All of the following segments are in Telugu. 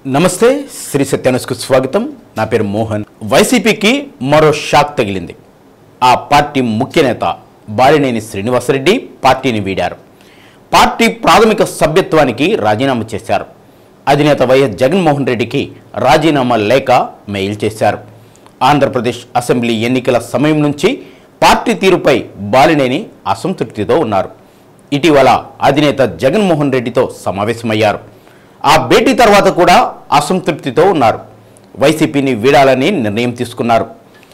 నమస్తే శ్రీ సత్యానుస్కు స్వాగతం నా పేరు మోహన్ వైసీపీకి మరో షాక్ తగిలింది ఆ పార్టీ ముఖ్య నేత బాలినేని శ్రీనివాసరెడ్డి పార్టీని వీడారు పార్టీ ప్రాథమిక సభ్యత్వానికి రాజీనామా చేశారు అధినేత వైఎస్ జగన్మోహన్ రెడ్డికి రాజీనామా లేఖ మెయిల్ చేశారు ఆంధ్రప్రదేశ్ అసెంబ్లీ ఎన్నికల సమయం నుంచి పార్టీ తీరుపై బాలినేని అసంతృప్తితో ఉన్నారు ఇటీవల అధినేత జగన్మోహన్ రెడ్డితో సమావేశమయ్యారు ఆ భేటీ తర్వాత కూడా అసంతృప్తితో ఉన్నారు వైసీపీని వీడాలని నిర్ణయం తీసుకున్నారు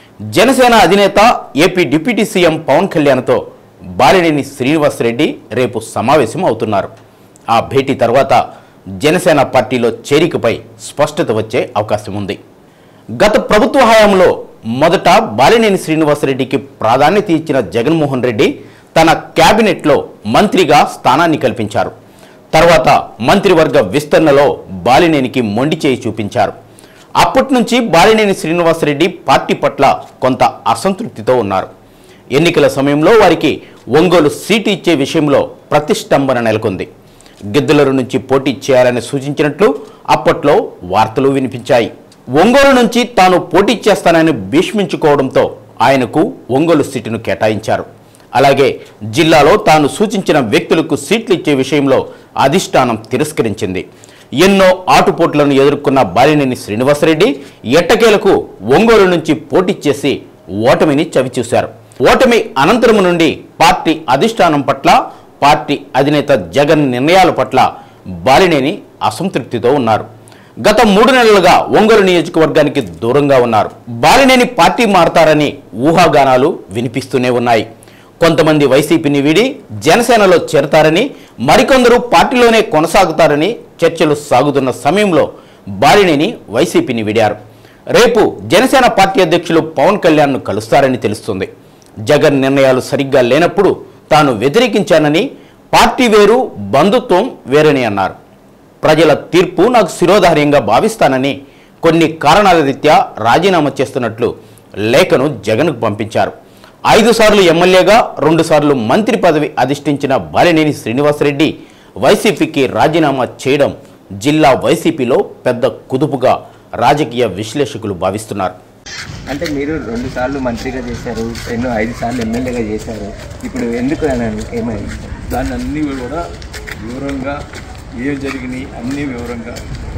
జనసేన అధినేత ఏపీ డిప్యూటీ సీఎం పవన్ కళ్యాణ్తో బాలినేని శ్రీనివాసరెడ్డి రేపు సమావేశం అవుతున్నారు ఆ భేటీ తర్వాత జనసేన పార్టీలో చేరికపై స్పష్టత వచ్చే అవకాశం ఉంది గత ప్రభుత్వ హయాంలో మొదట బాలినేని శ్రీనివాసరెడ్డికి ప్రాధాన్యత ఇచ్చిన జగన్మోహన్ రెడ్డి తన క్యాబినెట్లో మంత్రిగా స్థానాన్ని కల్పించారు తర్వాత మంత్రివర్గ విస్తరణలో బాలినేనికి మొండి చేయి చూపించారు అప్పటి నుంచి బాలినేని శ్రీనివాసరెడ్డి పార్టీ పట్ల కొంత అసంతృప్తితో ఉన్నారు ఎన్నికల సమయంలో వారికి ఒంగోలు సీటు ఇచ్చే విషయంలో ప్రతిష్టంభన నెలకొంది గిద్దలూరు నుంచి పోటీ చేయాలని సూచించినట్లు అప్పట్లో వార్తలు వినిపించాయి ఒంగోలు నుంచి తాను పోటీ చేస్తానని భీష్మించుకోవడంతో ఆయనకు ఒంగోలు సీటును కేటాయించారు అలాగే జిల్లాలో తాను సూచించిన వ్యక్తులకు సీట్లు ఇచ్చే విషయంలో అధిష్టానం తిరస్కరించింది ఎన్నో ఆటుపోట్లను ఎదుర్కొన్న బాలినేని శ్రీనివాసరెడ్డి ఎట్టకేలకు ఒంగోలు నుంచి పోటీ చేసి ఓటమిని చవిచూశారు ఓటమి అనంతరం నుండి పార్టీ అధిష్టానం పట్ల పార్టీ అధినేత జగన్ నిర్ణయాల పట్ల బాలినేని అసంతృప్తితో ఉన్నారు గత మూడు నెలలుగా ఒంగోలు నియోజకవర్గానికి దూరంగా ఉన్నారు బాలినేని పార్టీ మారతారని ఊహాగానాలు వినిపిస్తూనే ఉన్నాయి కొంతమంది వైసీపీని వీడి జనసేనలో చేరతారని మరికొందరు పార్టీలోనే కొనసాగుతారని చర్చలు సాగుతున్న సమయంలో బాలినేని వైసీపీని వీడారు రేపు జనసేన పార్టీ అధ్యక్షులు పవన్ కళ్యాణ్ను కలుస్తారని తెలుస్తుంది జగన్ నిర్ణయాలు సరిగ్గా లేనప్పుడు తాను వ్యతిరేకించానని పార్టీ వేరు బంధుత్వం వేరని అన్నారు ప్రజల తీర్పు నాకు శిరోధార్యంగా భావిస్తానని కొన్ని కారణాల రీత్యా రాజీనామా చేస్తున్నట్లు లేఖను జగన్కు పంపించారు ఐదు సార్లు ఎమ్మెల్యేగా రెండు సార్లు మంత్రి పదవి అధిష్ఠించిన బాలినేని శ్రీనివాసరెడ్డి వైసీపీకి రాజీనామా చేయడం జిల్లా వైసీపీలో పెద్ద కుదుపుగా రాజకీయ విశ్లేషకులు భావిస్తున్నారు అంటే మీరు రెండు సార్లు మంత్రిగా చేశారు ఎన్నో ఐదు సార్లు ఎమ్మెల్యేగా చేశారు ఇప్పుడు ఎందుకు అని ఏమైంది దాన్ని అన్నీ కూడా వివరంగా ఏం జరిగినాయి అన్నీ వివరంగా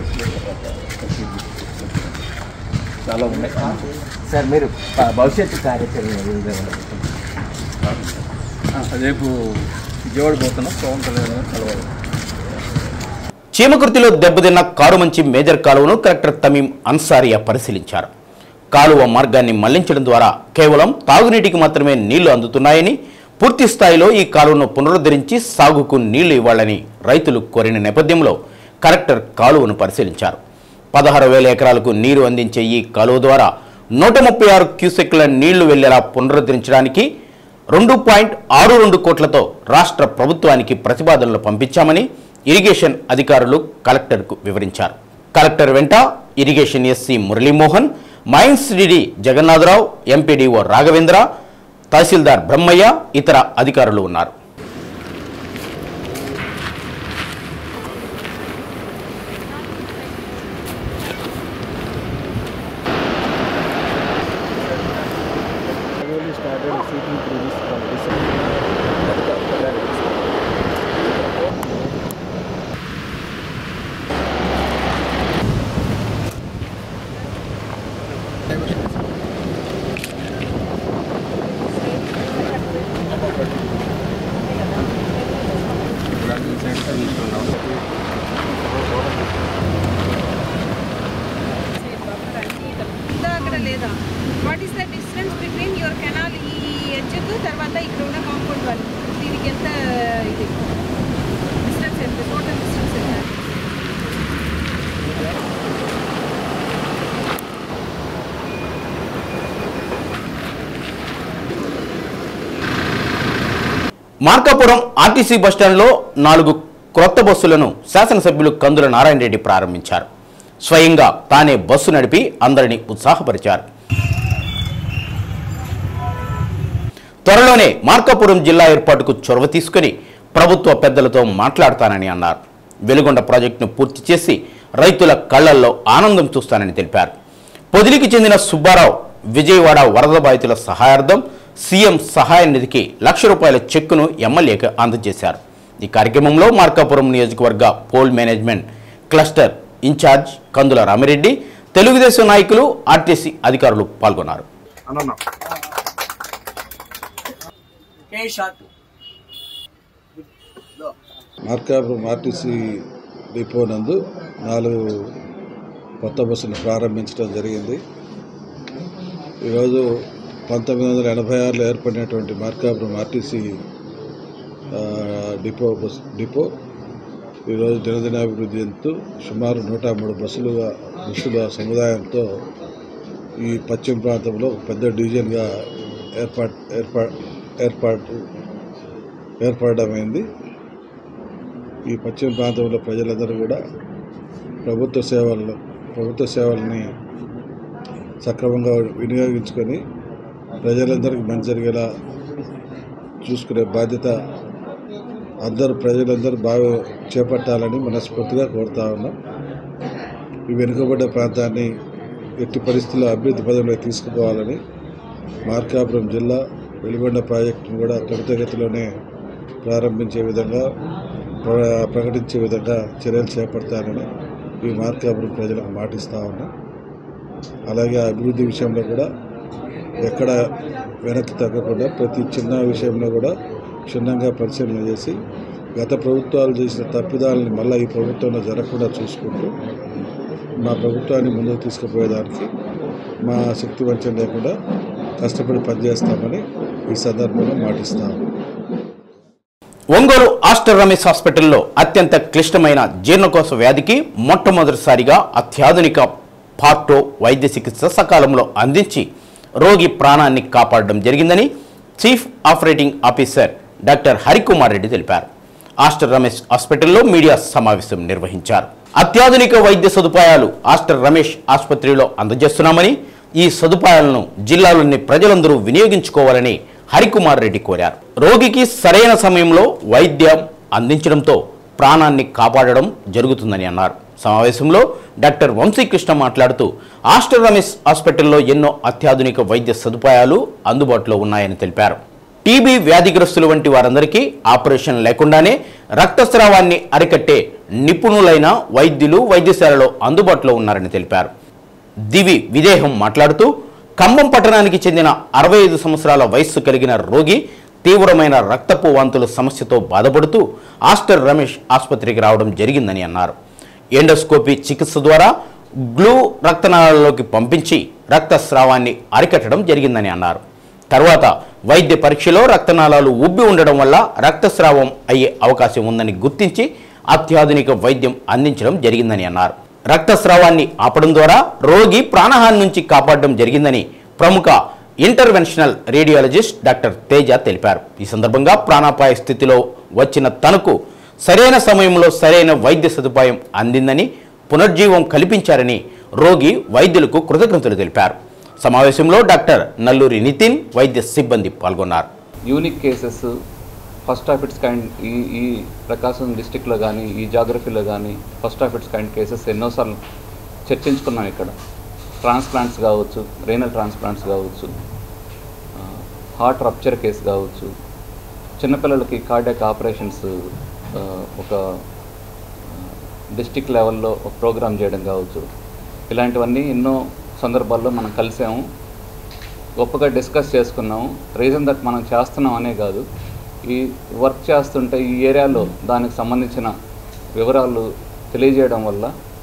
చాలా ఉన్నాయి సార్ మీరు ప- భవిష్యత్తు కార్యాచరణ ఏ విధంగా రేపు విజయవాడ పోతున్నాం పవన్ కళ్యాణ్ గారు కలవాలి చీమకుర్తిలో దెబ్బతిన్న కారు మంచి మేజర్ కాలువను కలెక్టర్ తమీం అన్సారియా పరిశీలించారు కాలువ మార్గాన్ని మళ్లించడం ద్వారా కేవలం తాగునీటికి మాత్రమే నీళ్లు అందుతున్నాయని పూర్తి స్థాయిలో ఈ కాలువను పునరుద్ధరించి సాగుకు నీళ్లు ఇవ్వాలని రైతులు కోరిన నేపథ్యంలో కలెక్టర్ కాలువను పరిశీలించారు పదహారు వేల ఎకరాలకు నీరు అందించే ఈ కాలువ ద్వారా నూట ముప్పై ఆరు క్యూసెక్ల నీళ్లు వెళ్లేలా పునరుద్ధరించడానికి రెండు పాయింట్ ఆరు రెండు కోట్లతో రాష్ట్ర ప్రభుత్వానికి ప్రతిపాదనలు పంపించామని ఇరిగేషన్ అధికారులు కలెక్టర్కు వివరించారు కలెక్టర్ వెంట irrigation SE Muralimohan mines DD Jagannatharao MPDO Raghavendra tahsildar Brahmaiah ఇతర అధికారులు ఉన్నారు ఉందా అక్కడ లేదా what is the distance between your canal ఈ ఎడ్జ్కు తర్వాత ఇక్కడ ఉన్న కాంపౌండ్ వాళ్ళు దీనికి ఎంత ఇది డిస్టెన్స్ ఎంత టోటల్ డిస్టెన్స్ ఎంత మార్కాపురం ఆర్టీసీ బస్టాండ్లో నాలుగు క్రొత్త బస్సులను శాసనసభ్యులు కందుల నారాయణ రెడ్డి ప్రారంభించారు స్వయంగా తానే బస్సు నడిపి అందరినీ ఉత్సాహపరిచారు త్వరలోనే మార్కాపురం జిల్లా ఏర్పాటుకు చొరవ తీసుకుని ప్రభుత్వ పెద్దలతో మాట్లాడతానని అన్నారు వెలుగొండ ప్రాజెక్టును పూర్తి చేసి రైతుల కళ్లల్లో ఆనందం చూస్తానని తెలిపారు పొదిలికి చెందిన సుబ్బారావు విజయవాడ వరద బాధితుల సహాయార్థం సీఎం సహాయ నిధికి లక్ష రూపాయల చెక్కును ఎమ్మెల్యేకి అందజేశారు ఈ కార్యక్రమంలో మార్కాపురం నియోజకవర్గ poll management cluster in charge Kandula Ramireddy Telugu Desam నాయకులు ఆర్టీసీ అధికారులు పాల్గొన్నారు మార్కాపురం ఆర్టీసీ డిపో నందు నాలుగు కొత్త బస్సులు ప్రారంభించడం జరిగింది ఈరోజు పంతొమ్మిది వందల ఎనభై ఆరులో ఏర్పడినటువంటి మార్కాపురం ఆర్టీసీ ఆ, డిపో బస్ డిపో ఈరోజు దినదినాభివృద్ధి చెందుతూ సుమారు నూట మూడు బస్సులుగా బస్సుల సముదాయంతో ఈ పశ్చిమ ప్రాంతంలో ఒక పెద్ద డివిజన్గా ఏర్పాటు ఏర్పాటు ఏర్పాటు ఏర్పడమైంది ఈ పశ్చిమ ప్రాంతంలో ప్రజలందరూ కూడా ప్రభుత్వ సేవలను ప్రభుత్వ సేవల్ని సక్రమంగా వినియోగించుకొని ప్రజలందరికీ మంచి జరిగేలా చూసుకునే బాధ్యత అందరూ ప్రజలందరూ బాగా చేపట్టాలని మనస్ఫూర్తిగా కోరుతా ఉన్నాం ఈ వెనుకబడ్డ ప్రాంతాన్ని ఎట్టి పరిస్థితుల్లో అభివృద్ధి పదంలో తీసుకుపోవాలని మార్కాపురం జిల్లా వెలుగొండ ప్రాజెక్టును కూడా త్వరితగతిలోనే ప్రారంభించే విధంగా ప్ర- ప్రకటించే విధంగా చర్యలు చేపడతానని ఈ మార్కాపురం ప్రజలకు మాటిస్తా ఉన్నా అలాగే అభివృద్ధి విషయంలో కూడా ఎక్కడ వెనక్కి తగ్గకుండా ప్రతి చిన్న విషయంలో కూడా క్షుణ్ణంగా పరిశీలన చేసి గత ప్రభుత్వాలు చేసిన తప్పిదాలని మళ్ళీ ఈ ప్రభుత్వంలో జరగకుండా చూసుకుంటూ మా ప్రభుత్వాన్ని ముందుకు తీసుకుపోయేదానికి మా శక్తి వంచన లేకుండా కష్టపడి పనిచేస్తామని ఈ సందర్భంగా మాటిస్తాము ఒంగోలు ఆస్టర్ రమేష్ హాస్పిటల్లో అత్యంత క్లిష్టమైన జీర్ణకోశ వ్యాధికి మొట్టమొదటిసారిగా అత్యాధునిక పార్టో వైద్య చికిత్స సకాలంలో అందించి రోగి ప్రాణాన్ని కాపాడడం జరిగిందని chief operating officer doctor Harikumar Reddy తెలిపారు ఆస్టర్ రమేష్ హాస్పిటల్లో మీడియా సమావేశం నిర్వహించారు అత్యాధునిక వైద్య సదుపాయాలు ఆస్టర్ రమేష్ ఆసుపత్రిలో అందజేస్తున్నామని ఈ సదుపాయాలను జిల్లాలోని ప్రజలందరూ వినియోగించుకోవాలని హరికుమార్ రెడ్డి కోరారు రోగికి సరైన సమయంలో వైద్యం అందించడంతో ప్రాణాన్ని కాపాడడం జరుగుతుందని అన్నారు సమావేశంలో డాక్టర్ వంశీకృష్ణ మాట్లాడుతూ ఆస్టర్ రమేష్ హాస్పిటల్లో ఎన్నో అత్యాధునిక వైద్య సదుపాయాలు అందుబాటులో ఉన్నాయని తెలిపారు టీబీ వ్యాధిగ్రస్తులు వంటి వారందరికీ ఆపరేషన్ లేకుండానే రక్తస్రావాన్ని అరికట్టే నిపుణులైన వైద్యులు వైద్యశాలలో అందుబాటులో ఉన్నారని తెలిపారు దివి విదేహం మాట్లాడుతూ ఖమ్మం పట్టణానికి చెందిన అరవై ఐదు సంవత్సరాల వయస్సు కలిగిన రోగి తీవ్రమైన రక్తపు వాంతుల సమస్యతో బాధపడుతూ ఆస్టర్ రమేష్ ఆసుపత్రికి రావడం జరిగిందని అన్నారు ఎండోస్కోపీ చికిత్స ద్వారా గ్లూ రక్తనాళాల్లోకి పంపించి రక్తస్రావాన్ని అరికట్టడం జరిగిందని అన్నారు తర్వాత వైద్య పరీక్షలో రక్తనాళాలు ఉబ్బి ఉండడం వల్ల రక్తస్రావం అయ్యే అవకాశం ఉందని గుర్తించి అత్యాధునిక వైద్యం అందించడం జరిగిందని అన్నారు రక్తస్రావాన్ని ఆపడం ద్వారా రోగి ప్రాణహాని నుంచి కాపాడడం జరిగిందని ప్రముఖ ఇంటర్వెన్షనల్ రేడియాలజిస్ట్ డాక్టర్ తేజ తెలిపారు ఈ సందర్భంగా ప్రాణాపాయ స్థితిలో వచ్చిన తనకు సరైన సమయంలో సరైన వైద్య సదుపాయం అందిందని పునర్జీవం కల్పించారని రోగి వైద్యులకు కృతజ్ఞతలు తెలిపారు సమావేశంలో డాక్టర్ నల్లూరి నితిన్ వైద్య సిబ్బంది పాల్గొన్నారు unique cases first of its kind ఈ ఈ ప్రకాశం డిస్టిక్లో కానీ ఈ జాగ్రఫీలో కానీ first of its kind cases ఎన్నోసార్లు చర్చించుకున్నాం ఇక్కడ ట్రాన్స్ప్లాంట్స్ కావచ్చు రేనల్ ట్రాన్స్ప్లాంట్స్ కావచ్చు హార్ట్ రప్చర్ కేసు కావచ్చు చిన్నపిల్లలకి కార్డియాక్ ఆపరేషన్స్ ఒక డిస్టిక్ లెవెల్లో ఒక ప్రోగ్రామ్ చేయడం కావచ్చు ఇలాంటివన్నీ ఎన్నో సందర్భాల్లో మనం కలిసాము గొప్పగా డిస్కస్ చేసుకున్నాము రీజన్ దట్ మనం చేస్తున్నాం అనే కాదు ఈ వర్క్ చేస్తుంటే ఈ ఏరియాలో దానికి సంబంధించిన వివరాలు తెలియజేయడం వల్ల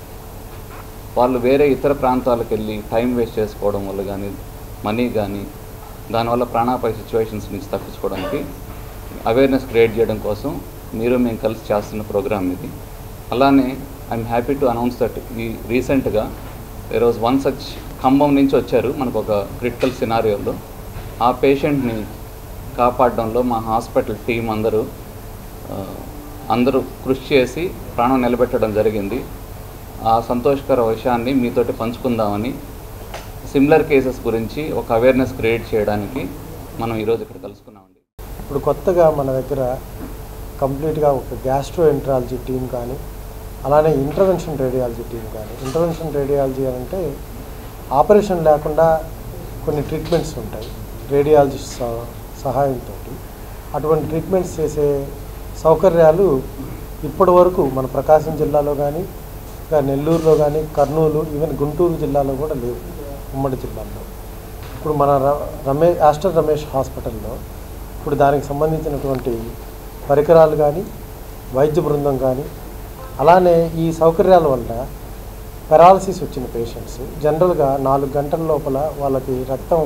వాళ్ళు వేరే ఇతర ప్రాంతాలకు వెళ్ళి టైం వేస్ట్ చేసుకోవడం వల్ల కానీ మనీ కానీ దానివల్ల ప్రాణాపాయ సిచ్యువేషన్స్ నుంచి తప్పించుకోవడానికి అవేర్నెస్ క్రియేట్ చేయడం కోసం మీరు మేము కలిసి చేస్తున్న ప్రోగ్రామ్ ఇది అలానే I'm happy to announce that ఈ రీసెంట్గా there was one such Khammam నుంచి వచ్చారు మనకు ఒక క్రిటికల్ సినారియోలో ఆ పేషెంట్ని కాపాడడంలో మా హాస్పిటల్ టీం అందరూ ఆ, అందరూ కృషి చేసి ప్రాణం నిలబెట్టడం జరిగింది ఆ సంతోషకర విషయాన్ని మీతోటి పంచుకుందామని సిమిలర్ కేసెస్ గురించి ఒక అవేర్నెస్ క్రియేట్ చేయడానికి మనం ఈరోజు ఇక్కడ కలుసుకున్నామండి ఇప్పుడు కొత్తగా మన దగ్గర కంప్లీట్గా ఒక గ్యాస్ట్రో ఎంట్రాలజీ టీం కానీ అలానే ఇంటర్వెన్షన్ రేడియాలజీ టీం కానీ ఇంటర్వెన్షన్ రేడియాలజీ అంటే ఆపరేషన్ లేకుండా కొన్ని ట్రీట్మెంట్స్ ఉంటాయి రేడియాలజిస్ట్ స- సహాయంతో అటువంటి ట్రీట్మెంట్స్ చేసే సౌకర్యాలు ఇప్పటి వరకు మన ప్రకాశం జిల్లాలో కానీ ఇంకా నెల్లూరులో కానీ కర్నూలు ఈవెన్ గుంటూరు జిల్లాలో కూడా లేవు ఉమ్మడి జిల్లాల్లో ఇప్పుడు మన ర- రమేష్ ఆస్టర్ రమేష్ హాస్పిటల్లో ఇప్పుడు దానికి సంబంధించినటువంటి పరికరాలు కానీ వైద్య బృందం కానీ అలానే ఈ సౌకర్యాల వల్ల పెరాలసిస్ వచ్చిన పేషెంట్స్ జనరల్గా నాలుగు గంటల లోపల వాళ్ళకి రక్తం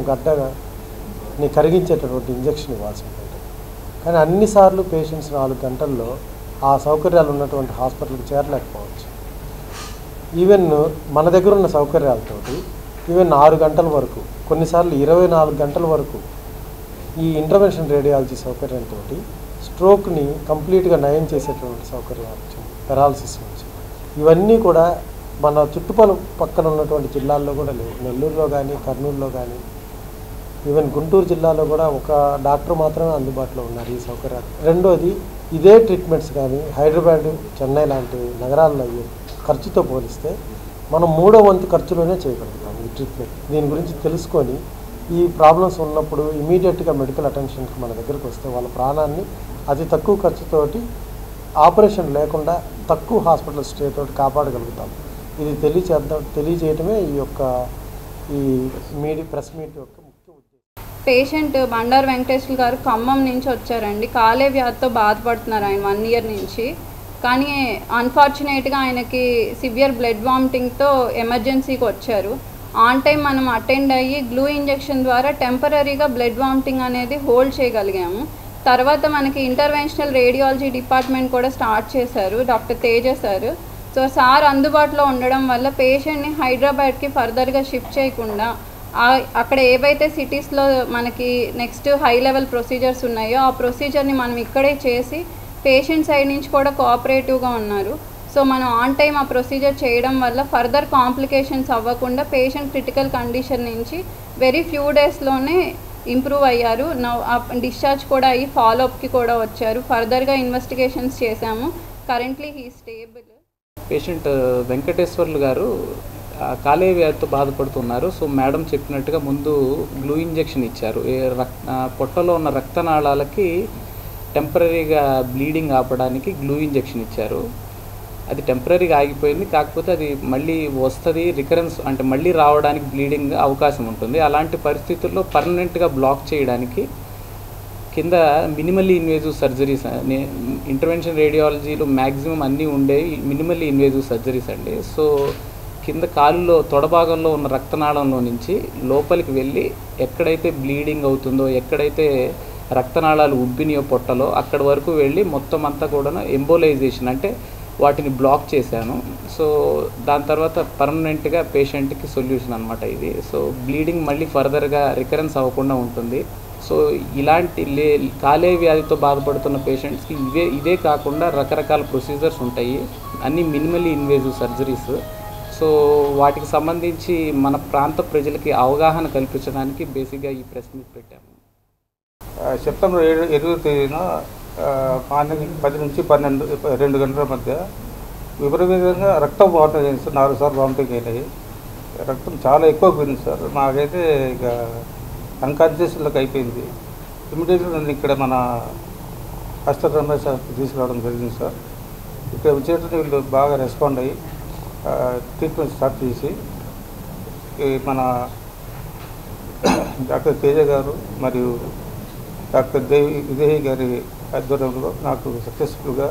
గడ్డని కరిగించేటటువంటి ఇంజెక్షన్ ఇవ్వాల్సి ఉంటుంది కానీ అన్నిసార్లు పేషెంట్స్ నాలుగు గంటల్లో ఆ సౌకర్యాలు ఉన్నటువంటి హాస్పిటల్కి చేరలేకపోవచ్చు ఈవెన్ మన దగ్గర ఉన్న సౌకర్యాలతోటి ఈవెన్ ఆరు గంటల వరకు కొన్నిసార్లు ఇరవై నాలుగు గంటల వరకు ఈ ఇంటర్వెన్షన్ రేడియాలజీ సౌకర్యంతో స్ట్రోక్ని కంప్లీట్గా నయం చేసేటువంటి సౌకర్యాలు వచ్చింది పెరాలసిస్ నుంచి ఇవన్నీ కూడా మన చుట్టుపక్కల పక్కన ఉన్నటువంటి జిల్లాల్లో కూడా లేవు నెల్లూరులో కానీ కర్నూలులో కానీ ఈవెన్ గుంటూరు జిల్లాలో కూడా ఒక డాక్టర్ మాత్రమే అందుబాటులో ఉన్నారు ఈ సౌకర్యాలు రెండోది ఇదే ట్రీట్మెంట్స్ కానీ హైదరాబాద్ చెన్నై లాంటి నగరాల్లో అయ్యే ఖర్చుతో పోలిస్తే మనం మూడో వంతు ఖర్చులోనే చేయగలుగుతాం ఈ ట్రీట్మెంట్ దీని గురించి తెలుసుకొని ఈ ప్రాబ్లమ్స్ ఉన్నప్పుడు ఇమీడియట్గా మెడికల్ అటెన్షన్కి మన దగ్గరకు వస్తే వాళ్ళ ప్రాణాన్ని అతి తక్కువ ఖర్చుతోటి ఆపరేషన్ లేకుండా తక్కువ హాస్పిటల్ స్టే తోటి కాపాడగలుగుతాం ఇది తెలియచేద్దాం తెలియజేయటమే ఈ యొక్క ఈ మీడియా ప్రెస్ మీట్ యొక్క ముఖ్య ఉద్దేశం పేషెంట్ బండారు వెంకటేశ్వర గారు ఖమ్మం నుంచి వచ్చారండి కాలే వ్యాధితో బాధపడుతున్నారు ఆయన వన్ ఇయర్ నుంచి కానీ అన్ఫార్చునేట్గా ఆయనకి సివియర్ బ్లడ్ వామిటింగ్తో ఎమర్జెన్సీకి వచ్చారు ఆన్ టైం మనం అటెండ్ అయ్యి గ్లూ ఇంజెక్షన్ ద్వారా టెంపరీగా బ్లడ్ వామిటింగ్ అనేది హోల్డ్ చేయగలిగాము తర్వాత మనకి ఇంటర్వెన్షనల్ రేడియాలజీ డిపార్ట్మెంట్ కూడా స్టార్ట్ చేశారు doctor Teja sir so sir అందుబాటులో ఉండడం వల్ల పేషెంట్ని హైదరాబాద్కి ఫర్దర్గా షిఫ్ట్ చేయకుండా ఆ- అక్కడ ఏవైతే సిటీస్లో మనకి నెక్స్ట్ హై లెవెల్ ప్రొసీజర్స్ ఉన్నాయో ఆ ప్రొసీజర్ని మనం ఇక్కడే చేసి పేషెంట్ సైడ్ నుంచి కూడా కోఆపరేటివ్గా ఉన్నారు సో మనం ఆన్ టైం ఆ ప్రొసీజర్ చేయడం వల్ల ఫర్దర్ కాంప్లికేషన్స్ అవ్వకుండా పేషెంట్ క్రిటికల్ కండిషన్ నుంచి వెరీ ఫ్యూ డేస్లోనే ఇంప్రూవ్ అయ్యారు డిశ్చార్జ్ కూడా అయ్యి ఫాలోఅప్కి కూడా వచ్చారు ఫర్దర్గా ఇన్వెస్టిగేషన్స్ చేశాము currently he stable patient Venkateswarlu గారు ఆ, కాలేయ వ్యాధితో బాధపడుతున్నారు సో మేడం చెప్పినట్టుగా ముందు గ్లూ ఇంజెక్షన్ ఇచ్చారు ఏ రక్ ఆ, పొట్టలో ఉన్న రక్తనాళాలకి టెంపరీగా బ్లీడింగ్ ఆపడానికి గ్లూ ఇంజెక్షన్ ఇచ్చారు అది టెంపరీగా ఆగిపోయింది కాకపోతే అది మళ్ళీ వస్తుంది రికరెన్స్ అంటే మళ్ళీ రావడానికి బ్లీడింగ్ అవకాశం ఉంటుంది అలాంటి పరిస్థితుల్లో పర్మనెంట్గా బ్లాక్ చేయడానికి కింద మినిమల్లీ ఇన్వేజివ్ సర్జరీస్ ఇంటర్వెన్షన్ రేడియాలజీలో మ్యాక్సిమం అన్నీ ఉండేవి మినిమల్లీ ఇన్వేజివ్ సర్జరీస్ అండి సో కింద కాలులో తొడభాగంలో ఉన్న రక్తనాళంలో నుంచి లోపలికి వెళ్ళి ఎక్కడైతే బ్లీడింగ్ అవుతుందో ఎక్కడైతే రక్తనాళాలు ఉబ్బినాయో పొట్టలో అక్కడ వరకు వెళ్ళి మొత్తం అంతా కూడా ఎంబోలైజేషన్ అంటే వాటిని బ్లాక్ చేశాను సో దాని తర్వాత పర్మనెంట్గా పేషెంట్కి సొల్యూషన్ అనమాట ఇది సో బ్లీడింగ్ మళ్ళీ ఫర్దర్గా రికరెన్స్ అవ్వకుండా ఉంటుంది సో ఇలాంటి లే కాలే వ్యాధితో బాధపడుతున్న పేషెంట్స్కి ఇవే ఇదే కాకుండా రకరకాల ప్రొసీజర్స్ ఉంటాయి అన్నీ మినిమల్లీ ఇన్వేజివ్ సర్జరీస్ సో వాటికి సంబంధించి మన ప్రాంత ప్రజలకి అవగాహన కల్పించడానికి బేసిక్గా ఈ ప్రెస్ మీట్ పెట్టాము ఆ, సెప్టెంబర్ ఏడు ఇరవై తేదీన ఆ, మార్నింగ్ పది నుంచి పన్నెండు రెండు గంటల మధ్య విపరీతంగా రక్తం వామిటింగ్ అయింది సార్ నాలుగు సార్లు వామిటింగ్ అయినాయి రక్తం చాలా ఎక్కువ పోయింది సార్ మాకైతే ఇక అన్కాన్షియస్లోకి అయిపోయింది ఇమీడియట్గా నన్ను ఇక్కడ మన అస్టర్ రమేష్ హాస్పిటల్ తీసుకురావడం జరిగింది సార్ ఇక్కడ వచ్చేటప్పుడు వీళ్ళు బాగా రెస్పాండ్ అయ్యి ఆ, ట్రీట్మెంట్ స్టార్ట్ చేసి ఈ మన డాక్టర్ తేజ గారు మరియు డాక్టర్ దేవి విదేహి గారి ఆధ్వర్యంలో నాకు సక్సెస్ఫుల్గా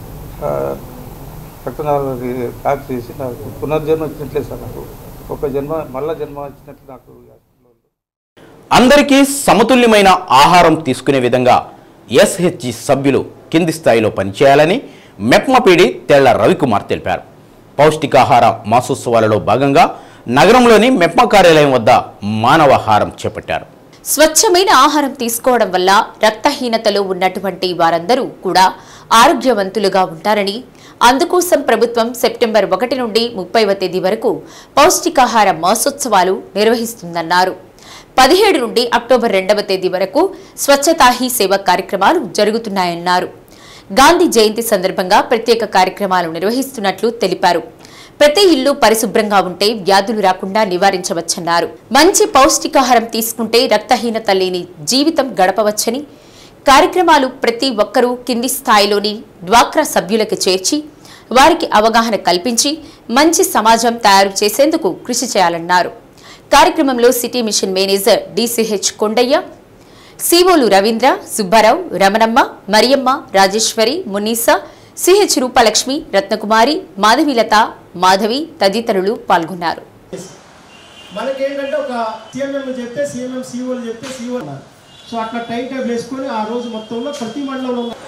రక్తనాళాలకి ప్యాక్ చేసి నాకు పునర్జన్మ ఇచ్చినట్లే సార్ నాకు ఒక జన్మ మళ్ళా జన్మ ఇచ్చినట్లు నాకు ఈ హాస్పిటల్లో ఉంది. అందరికీ సమతుల్యమైన ఆహారం తీసుకునే విధంగా ఎస్హెచ్జి సభ్యులు కింది స్థాయిలో పనిచేయాలని మెప్మపీడి తెళ్ల రవికుమార్ తెలిపారు పౌష్టికాహార మాసోత్సవాలలో భాగంగా నగరంలోని మెప్మ కార్యాలయం వద్ద మానవాహారం చేపట్టారు స్వచ్ఛమైన ఆహారం తీసుకోవడం వల్ల రక్తహీనతలో ఉన్నటువంటి వారందరూ కూడా ఆరోగ్యవంతులుగా ఉంటారని అందుకోసం ప్రభుత్వం సెప్టెంబర్ ఒకటి నుండి ముప్పైవ తేదీ వరకు పౌష్టికాహార మాసోత్సవాలు నిర్వహిస్తుందన్నారు పదిహేడు నుండి అక్టోబర్ రెండవ తేదీ వరకు స్వచ్ఛతా హీ సేవ కార్యక్రమాలు జరుగుతున్నాయన్నారు గాంధీ జయంతి సందర్భంగా ప్రత్యేక కార్యక్రమాలు నిర్వహిస్తున్నట్లు తెలిపారు ప్రతి ఇల్లు పరిశుభ్రంగా ఉంటే వ్యాధులు రాకుండా నివారించవచ్చన్నారు మంచి పౌష్టికాహారం తీసుకుంటే రక్తహీనత లేని జీవితం గడపవచ్చని కార్యక్రమాలు ప్రతి ఒక్కరూ కింది స్థాయిలోని డ్వాక్రా సభ్యులకు చేర్చి వారికి అవగాహన కల్పించి మంచి సమాజం తయారు చేసేందుకు కృషి చేయాలన్నారు కార్యక్రమంలో city mission manager DCH Kondaiah సిఓలు రవీంద్ర సుబ్బారావు రమణమ్మ మరియమ్మ రాజేశ్వరి మునీసా సిహెచ్ రూపలక్ష్మి రత్నకుమారి మాధవీలత మాధవి తదితరులు పాల్గొన్నారు మనకేంటంటే ఒక సీఎంఎం చెప్తే సీఎంఎం సీఓలు చెప్తే సీఓ అన్నారు సో అట్లా టైం టేబుల్ వేసుకొని ఆ రోజు మొత్తంలో ప్రతి మండలంలో ఉన్న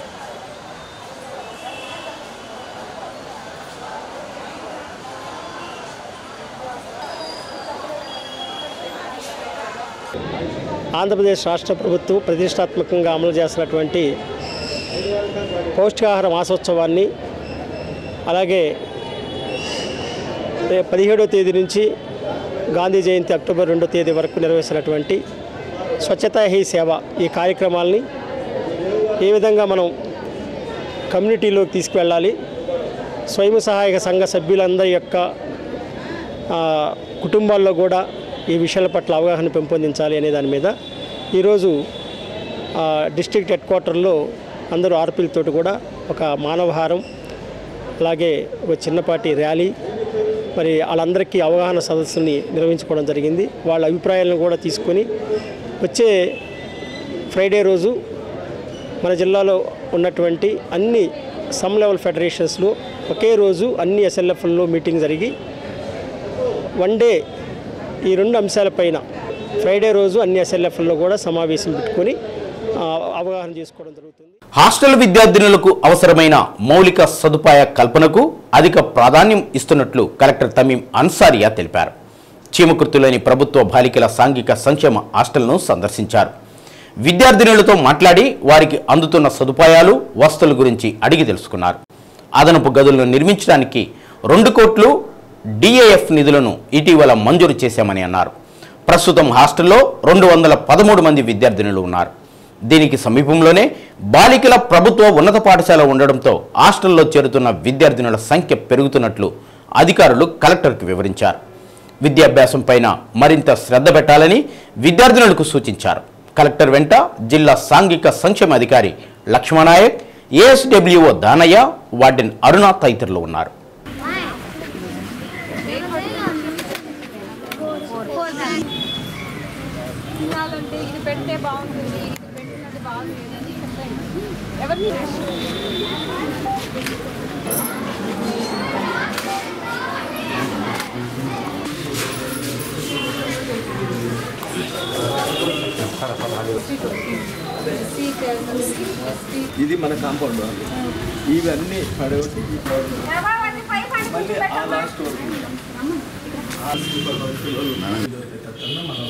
ఆంధ్రప్రదేశ్ రాష్ట్ర ప్రభుత్వం ప్రతిష్టాత్మకంగా అమలు చేస్తున్నటువంటి పౌష్టికాహార మాసోత్సవాన్ని అలాగే రేపు పదిహేడవ తేదీ నుంచి గాంధీ జయంతి అక్టోబర్ రెండో తేదీ వరకు నిర్వహిస్తున్నటువంటి స్వచ్ఛతా హీ సేవ ఈ కార్యక్రమాల్ని ఏ విధంగా మనం కమ్యూనిటీలోకి తీసుకువెళ్ళాలి స్వయం సహాయక సంఘ సభ్యులందరి యొక్క ఆ, కుటుంబాల్లో కూడా ఈ విషయాల పట్ల అవగాహన పెంపొందించాలి అనే దాని మీద ఈరోజు ఆ, డిస్ట్రిక్ట్ హెడ్ క్వార్టర్లో అందరూ ఆర్పీలతోటి కూడా ఒక మానవహారం అలాగే ఒక చిన్నపాటి ర్యాలీ మరి వాళ్ళందరికీ అవగాహన సదస్సుని నిర్వహించుకోవడం జరిగింది వాళ్ళ అభిప్రాయాలను కూడా తీసుకొని వచ్చే ఫ్రైడే రోజు మన జిల్లాలో ఉన్నటువంటి అన్ని సమ్ లెవెల్ ఫెడరేషన్స్లో ఒకే రోజు అన్ని ఎస్ఎల్ఎఫ్లో మీటింగ్ జరిగి వన్ డే ఈ రెండు అంశాలపైన ఫ్రైడే రోజు అన్ని ఎస్ఎల్ఎఫ్లో కూడా సమావేశం పెట్టుకొని ఆ, అవగాహన చేసుకోవడం జరుగుతుంది హాస్టల్ విద్యార్థినులకు అవసరమైన మౌలిక సదుపాయ కల్పనకు అధిక ప్రాధాన్యం ఇస్తున్నట్లు కలెక్టర్ తమీం అన్సారియా తెలిపారు చీమకుర్తిలోని ప్రభుత్వ బాలికల సాంఘిక సంక్షేమ హాస్టల్ను సందర్శించారు విద్యార్థినులతో మాట్లాడి వారికి అందుతున్న సదుపాయాలు వసతుల గురించి అడిగి తెలుసుకున్నారు అదనపు గదులను నిర్మించడానికి రెండు కోట్లు డిఏఎఫ్ నిధులను ఇటీవల మంజూరు చేశామని అన్నారు ప్రస్తుతం హాస్టల్లో రెండు వందల పదమూడు మంది విద్యార్థినులు ఉన్నారు దీనికి సమీపంలోనే బాలికల ప్రభుత్వ ఉన్నత పాఠశాల ఉండడంతో హాస్టల్లో చేరుతున్న విద్యార్థినుల సంఖ్య పెరుగుతున్నట్లు అధికారులు కలెక్టర్కు వివరించారు విద్యాభ్యాసం పైన మరింత శ్రద్ధ పెట్టాలని విద్యార్థినులకు సూచించారు కలెక్టర్ వెంట జిల్లా సాంఘిక సంక్షేమ అధికారి లక్ష్మణాయక్ ఏఎస్డబ్ల్యూఓ దానయ్య వార్డెన్ అరుణ తదితరులు ఉన్నారు తినాలంటే ఇది పెడితే బాగుంటుంది ఇది పెట్టినది బాగుంటుంది అని చెప్పండి ఎవరిని ఇది మన కాంపౌండ్ ఇవన్నీ పడగొట్టి మళ్ళీ ఆ లాస్ట్ వరకు ఆ సూపర్ పిల్లలు మనం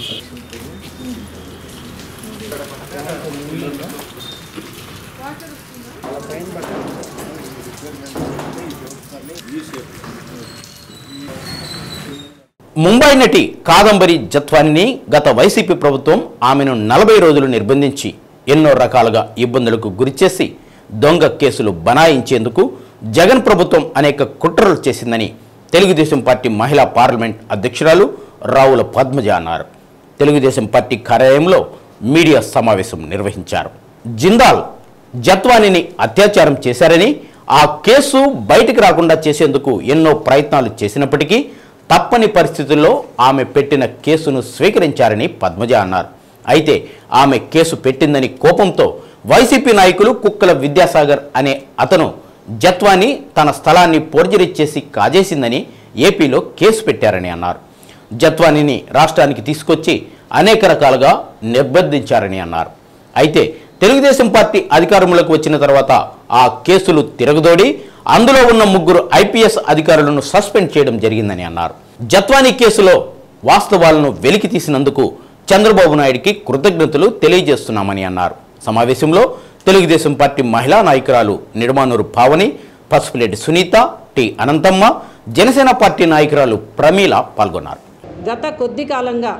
ముంబై నటి కాదంబరి జత్వానిని గత వైసీపీ ప్రభుత్వం ఆమెను నలభై రోజులు నిర్బంధించి ఎన్నో రకాలుగా ఇబ్బందులకు గురిచేసి దొంగ కేసులు బనాయించేందుకు జగన్ ప్రభుత్వం అనేక కుట్రలు చేసిందని తెలుగుదేశం పార్టీ మహిళా పార్లమెంట్ అధ్యక్షురాలు రావుల పద్మజ అన్నారు తెలుగుదేశం పార్టీ కార్యాలయంలో మీడియా సమావేశం నిర్వహించారు జిందాల్ జత్వానిని అత్యాచారం చేశారని ఆ కేసు బయటికి రాకుండా చేసేందుకు ఎన్నో ప్రయత్నాలు చేసినప్పటికీ తప్పని పరిస్థితుల్లో ఆమె పెట్టిన కేసును స్వీకరించారని పద్మజ అన్నారు అయితే ఆమె కేసు పెట్టిందని కోపంతో వైసీపీ నాయకులు కుక్కల విద్యాసాగర్ అనే అతను జత్వాని తన స్థలాన్ని పోర్జరీ చేసి కాజేసిందని ఏపీలో కేసు పెట్టారని అన్నారు జత్వానిని రాష్ట్రానికి తీసుకొచ్చి అనేక రకాలుగా నిర్బంధించారని అన్నారు అయితే తెలుగుదేశం పార్టీ అధికారంలోకి వచ్చిన తర్వాత ఆ కేసులు తిరగదోడి అందులో ఉన్న ముగ్గురు ఐపీఎస్ అధికారులను సస్పెండ్ చేయడం జరిగిందని అన్నారు జత్వానీ కేసులో వాస్తవాలను వెలికి తీసినందుకు చంద్రబాబు నాయుడికి కృతజ్ఞతలు తెలియజేస్తున్నామని అన్నారు సమావేశంలో తెలుగుదేశం పార్టీ మహిళా నాయకురాలు నిడమానూరు పావని పసుపులేటి సునీత టి అనంతమ్మ జనసేన పార్టీ నాయకురాలు ప్రమీల పాల్గొన్నారు గత కొద్ది కాలంగా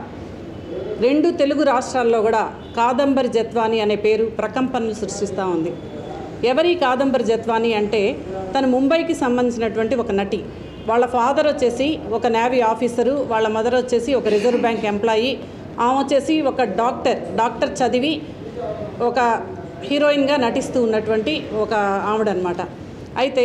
రెండు తెలుగు రాష్ట్రాల్లో కూడా కాదంబరి జత్వాని అనే పేరు ప్రకంపనలు సృష్టిస్తూ ఉంది ఎవరి కాదంబరి జత్వాని అంటే తను ముంబైకి సంబంధించినటువంటి ఒక నటి వాళ్ళ ఫాదర్ వచ్చేసి ఒక నేవీ ఆఫీసరు వాళ్ళ మదర్ వచ్చేసి ఒక రిజర్వ్ బ్యాంక్ ఎంప్లాయీ ఆమె వచ్చేసి ఒక డాక్టర్ డాక్టర్ చదివి ఒక హీరోయిన్గా నటిస్తూ ఉన్నటువంటి ఒక ఆవిడనమాట అయితే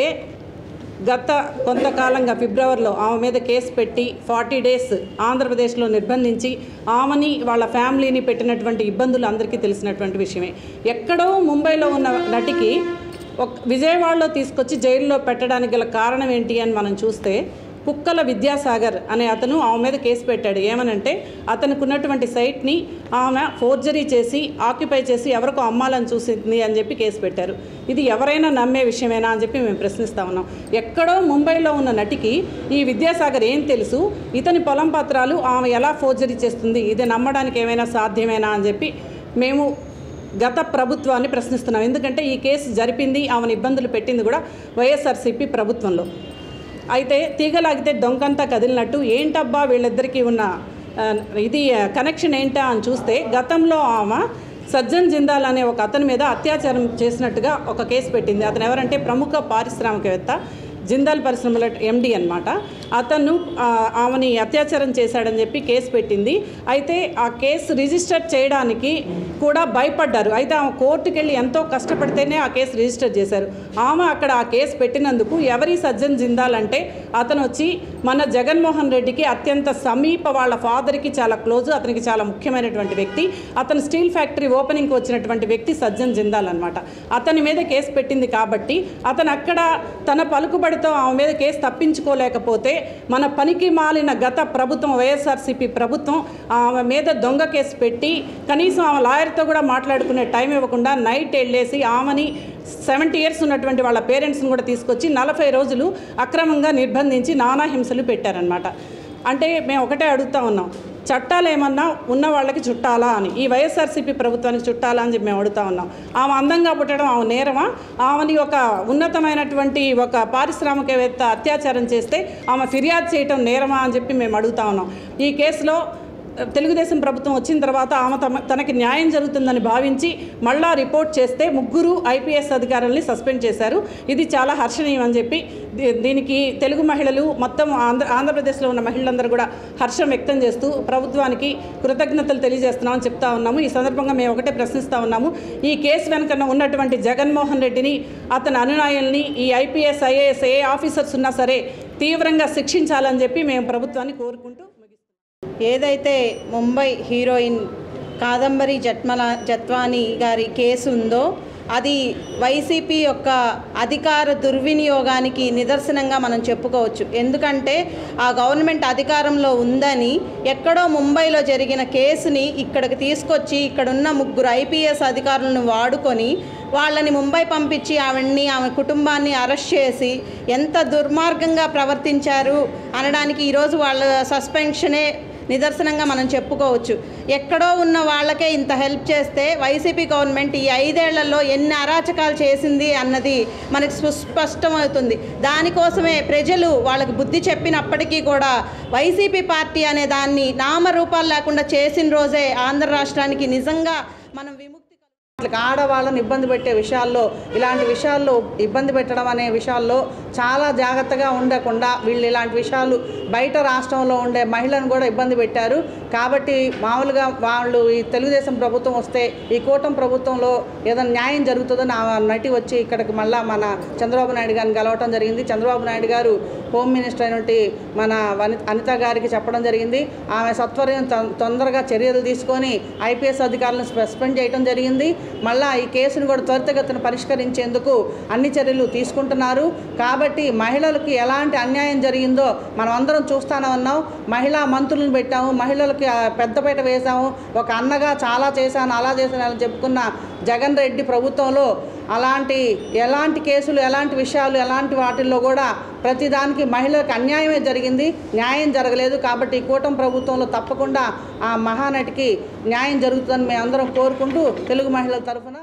గత కొంతకాలంగా ఫిబ్రవరిలో ఆమె మీద కేసు పెట్టి ఫార్టీ డేస్ ఆంధ్రప్రదేశ్లో నిర్బంధించి ఆమెని వాళ్ళ ఫ్యామిలీని పెట్టినటువంటి ఇబ్బందులు అందరికీ తెలిసినటువంటి విషయమే ఎక్కడో ముంబైలో ఉన్న నటికి ఒక విజయవాడలో తీసుకొచ్చి జైల్లో పెట్టడానికి గల కారణం ఏంటి అని మనం చూస్తే కుక్కల విద్యాసాగర్ అనే అతను ఆమె మీద కేసు పెట్టాడు ఏమనంటే అతనికి ఉన్నటువంటి సైట్ని ఆమె ఫోర్జరీ చేసి ఆక్యుపై చేసి ఎవరికో అమ్మాలని చూసింది అని చెప్పి కేసు పెట్టారు ఇది ఎవరైనా నమ్మే విషయమేనా అని చెప్పి మేము ప్రశ్నిస్తా ఉన్నాం ఎక్కడో ముంబైలో ఉన్న నటికి ఈ విద్యాసాగర్ ఏం తెలుసు ఇతని పొలం పత్రాలు ఆమె ఎలా ఫోర్జరీ చేస్తుంది ఇది నమ్మడానికి ఏమైనా సాధ్యమేనా అని చెప్పి మేము గత ప్రభుత్వాన్ని ప్రశ్నిస్తున్నాం ఎందుకంటే ఈ కేసు జరిపింది ఆమెను ఇబ్బందులు పెట్టింది కూడా వైఎస్ఆర్సీపీ ప్రభుత్వంలో అయితే తీగలాగితే డొంకంతా కదిలినట్టు ఏంటబ్బా వీళ్ళిద్దరికీ ఉన్న ఆ, ఇది కనెక్షన్ ఏంటా అని చూస్తే గతంలో ఆమె సజ్జన్ జిందాల్ అనే ఒక అతని మీద అత్యాచారం చేసినట్టుగా ఒక కేసు పెట్టింది అతను ఎవరంటే ప్రముఖ పారిశ్రామికవేత్త జిందాల్ పరిశ్రమల ఎండి అనమాట అతను ఆ, ఆమెని అత్యాచారం చేశాడని చెప్పి కేసు పెట్టింది అయితే ఆ కేసు రిజిస్టర్ చేయడానికి కూడా భయపడ్డారు అయితే ఆమె కోర్టుకు వెళ్ళి ఎంతో కష్టపడితేనే ఆ కేసు రిజిస్టర్ చేశారు ఆమె అక్కడ ఆ కేసు పెట్టినందుకు ఎవరి సజ్జన్ జిందాల్ అంటే అతను వచ్చి మన జగన్మోహన్ రెడ్డికి అత్యంత సమీప వాళ్ళ ఫాదర్కి చాలా క్లోజ్ అతనికి చాలా ముఖ్యమైనటువంటి వ్యక్తి అతను స్టీల్ ఫ్యాక్టరీ ఓపెనింగ్కి వచ్చినటువంటి వ్యక్తి సజ్జన్ జిందాల్ అనమాట అతని మీద కేసు పెట్టింది కాబట్టి అతను అక్కడ తన పలుకుబడితో ఆమె మీద కేసు తప్పించుకోలేకపోతే మన పనికి మాలిన గత ప్రభుత్వం వైఎస్ఆర్సీపీ ప్రభుత్వం ఆమె మీద దొంగ కేసు పెట్టి కనీసం ఆమె లాయర్తో కూడా మాట్లాడుకునే టైం ఇవ్వకుండా నైట్ వెళ్ళేసి ఆమెని సెవెంటీ ఇయర్స్ ఉన్నటువంటి వాళ్ళ పేరెంట్స్ని కూడా తీసుకొచ్చి నలభై రోజులు అక్రమంగా నిర్బంధించి నానా హింసలు పెట్టారనమాట అంటే మేము ఒకటే అడుగుతా ఉన్నాం చట్టాలు ఏమన్నా ఉన్న వాళ్ళకి చుట్టాలా అని ఈ వైఎస్ఆర్సీపీ ప్రభుత్వానికి చుట్టాలా అని చెప్పి మేము అడుగుతా ఉన్నాం ఆమె అందంగా పుట్టడం ఆమె నేరమా ఆమెని ఒక ఉన్నతమైనటువంటి ఒక పారిశ్రామికవేత్త అత్యాచారం చేస్తే ఆమె ఫిర్యాదు చేయటం నేరమా అని చెప్పి మేము అడుగుతా ఉన్నాం ఈ కేసులో తెలుగుదేశం ప్రభుత్వం వచ్చిన తర్వాత ఆమె తమ తనకి న్యాయం జరుగుతుందని భావించి మళ్ళా రిపోర్ట్ చేస్తే ముగ్గురు ఐపీఎస్ అధికారుల్ని సస్పెండ్ చేశారు ఇది చాలా హర్షణీయం అని చెప్పి దీ- దీనికి తెలుగు మహిళలు మొత్తం ఆంధ్ర ఆంధ్రప్రదేశ్లో ఉన్న మహిళలందరూ కూడా హర్షం వ్యక్తం చేస్తూ ప్రభుత్వానికి కృతజ్ఞతలు తెలియజేస్తున్నామని చెప్తా ఉన్నాము ఈ సందర్భంగా మేము ఒకటే ప్రశ్నిస్తూ ఉన్నాము ఈ కేసు వెనుక ఉన్నటువంటి జగన్మోహన్ రెడ్డిని అతని అనునాయుల్ని ఈ ఐపీఎస్ ఐఏఎస్ ఏ ఆఫీసర్స్ ఉన్నా సరే తీవ్రంగా శిక్షించాలని చెప్పి మేము ప్రభుత్వాన్ని కోరుకుంటూ ఏదైతే ముంబై హీరోయిన్ కాదంబరి జట్మల జత్వాని గారి కేసు ఉందో అది వైసీపీ యొక్క అధికార దుర్వినియోగానికి నిదర్శనంగా మనం చెప్పుకోవచ్చు ఎందుకంటే ఆ గవర్నమెంట్ అధికారంలో ఉందని ఎక్కడో ముంబైలో జరిగిన కేసుని ఇక్కడికి తీసుకొచ్చి ఇక్కడున్న ముగ్గురు ఐపీఎస్ అధికారులను వాడుకొని వాళ్ళని ముంబై పంపించి ఆవిడ్ని ఆమె కుటుంబాన్ని అరెస్ట్ చేసి ఎంత దుర్మార్గంగా ప్రవర్తించారు అనడానికి ఈరోజు వాళ్ళ సస్పెన్షనే నిదర్శనంగా మనం చెప్పుకోవచ్చు ఎక్కడో ఉన్న వాళ్ళకే ఇంత హెల్ప్ చేస్తే వైసీపీ గవర్నమెంట్ ఈ ఐదేళ్లలో ఎన్ని అరాచకాలు చేసింది అన్నది మనకి సుస్పష్టమవుతుంది దానికోసమే ప్రజలు వాళ్ళకి బుద్ధి చెప్పినప్పటికీ కూడా వైసీపీ పార్టీ అనే దాన్ని నామరూపాలు లేకుండా చేసిన రోజే ఆంధ్ర రాష్ట్రానికి నిజంగా మనం విముక్తి ఇట్లా ఆడవాళ్ళని ఇబ్బంది పెట్టే విషయాల్లో ఇలాంటి విషయాల్లో ఇబ్బంది పెట్టడం అనే విషయాల్లో చాలా జాగ్రత్తగా ఉండకుండా వీళ్ళు ఇలాంటి విషయాలు బయట రాష్ట్రంలో ఉండే మహిళను కూడా ఇబ్బంది పెట్టారు కాబట్టి మామూలుగా వాళ్ళు ఈ తెలుగుదేశం ప్రభుత్వం వస్తే ఈ కూటమి ప్రభుత్వంలో ఏదైనా న్యాయం జరుగుతుందని ఆ నటి వచ్చి ఇక్కడికి మళ్ళా మన చంద్రబాబు నాయుడు గారిని కలవటం జరిగింది చంద్రబాబు నాయుడు గారు హోమ్ మినిస్టర్ అయినటువంటి మన వని అనిత గారికి చెప్పడం జరిగింది ఆమె సత్వరం తొ- తొందరగా చర్యలు తీసుకొని ఐపీఎస్ అధికారులను సస్పెండ్ చేయడం జరిగింది మళ్ళా ఈ కేసును కూడా త్వరితగతిన పరిష్కరించేందుకు అన్ని చర్యలు తీసుకుంటున్నారు కాబట్టి మహిళలకి ఎలాంటి అన్యాయం జరిగిందో మనం అందరం చూస్తానే ఉన్నాం మహిళా మంత్రులను పెట్టాము మహిళలకి ఆ, పెద్దపీట వేశాము ఒక అన్నగా చాలా చేశాను అలా చేశాను అని చెప్పుకున్న జగన్ రెడ్డి ప్రభుత్వంలో అలాంటి ఎలాంటి కేసులు ఎలాంటి విషయాలు ఎలాంటి వాటిల్లో కూడా ప్రతిదానికి మహిళలకు అన్యాయమే జరిగింది న్యాయం జరగలేదు కాబట్టి ఈ కూటమి ప్రభుత్వంలో తప్పకుండా ఆ మహానటికి న్యాయం జరుగుతుందని మేము అందరం కోరుకుంటూ తెలుగు మహిళల తరఫున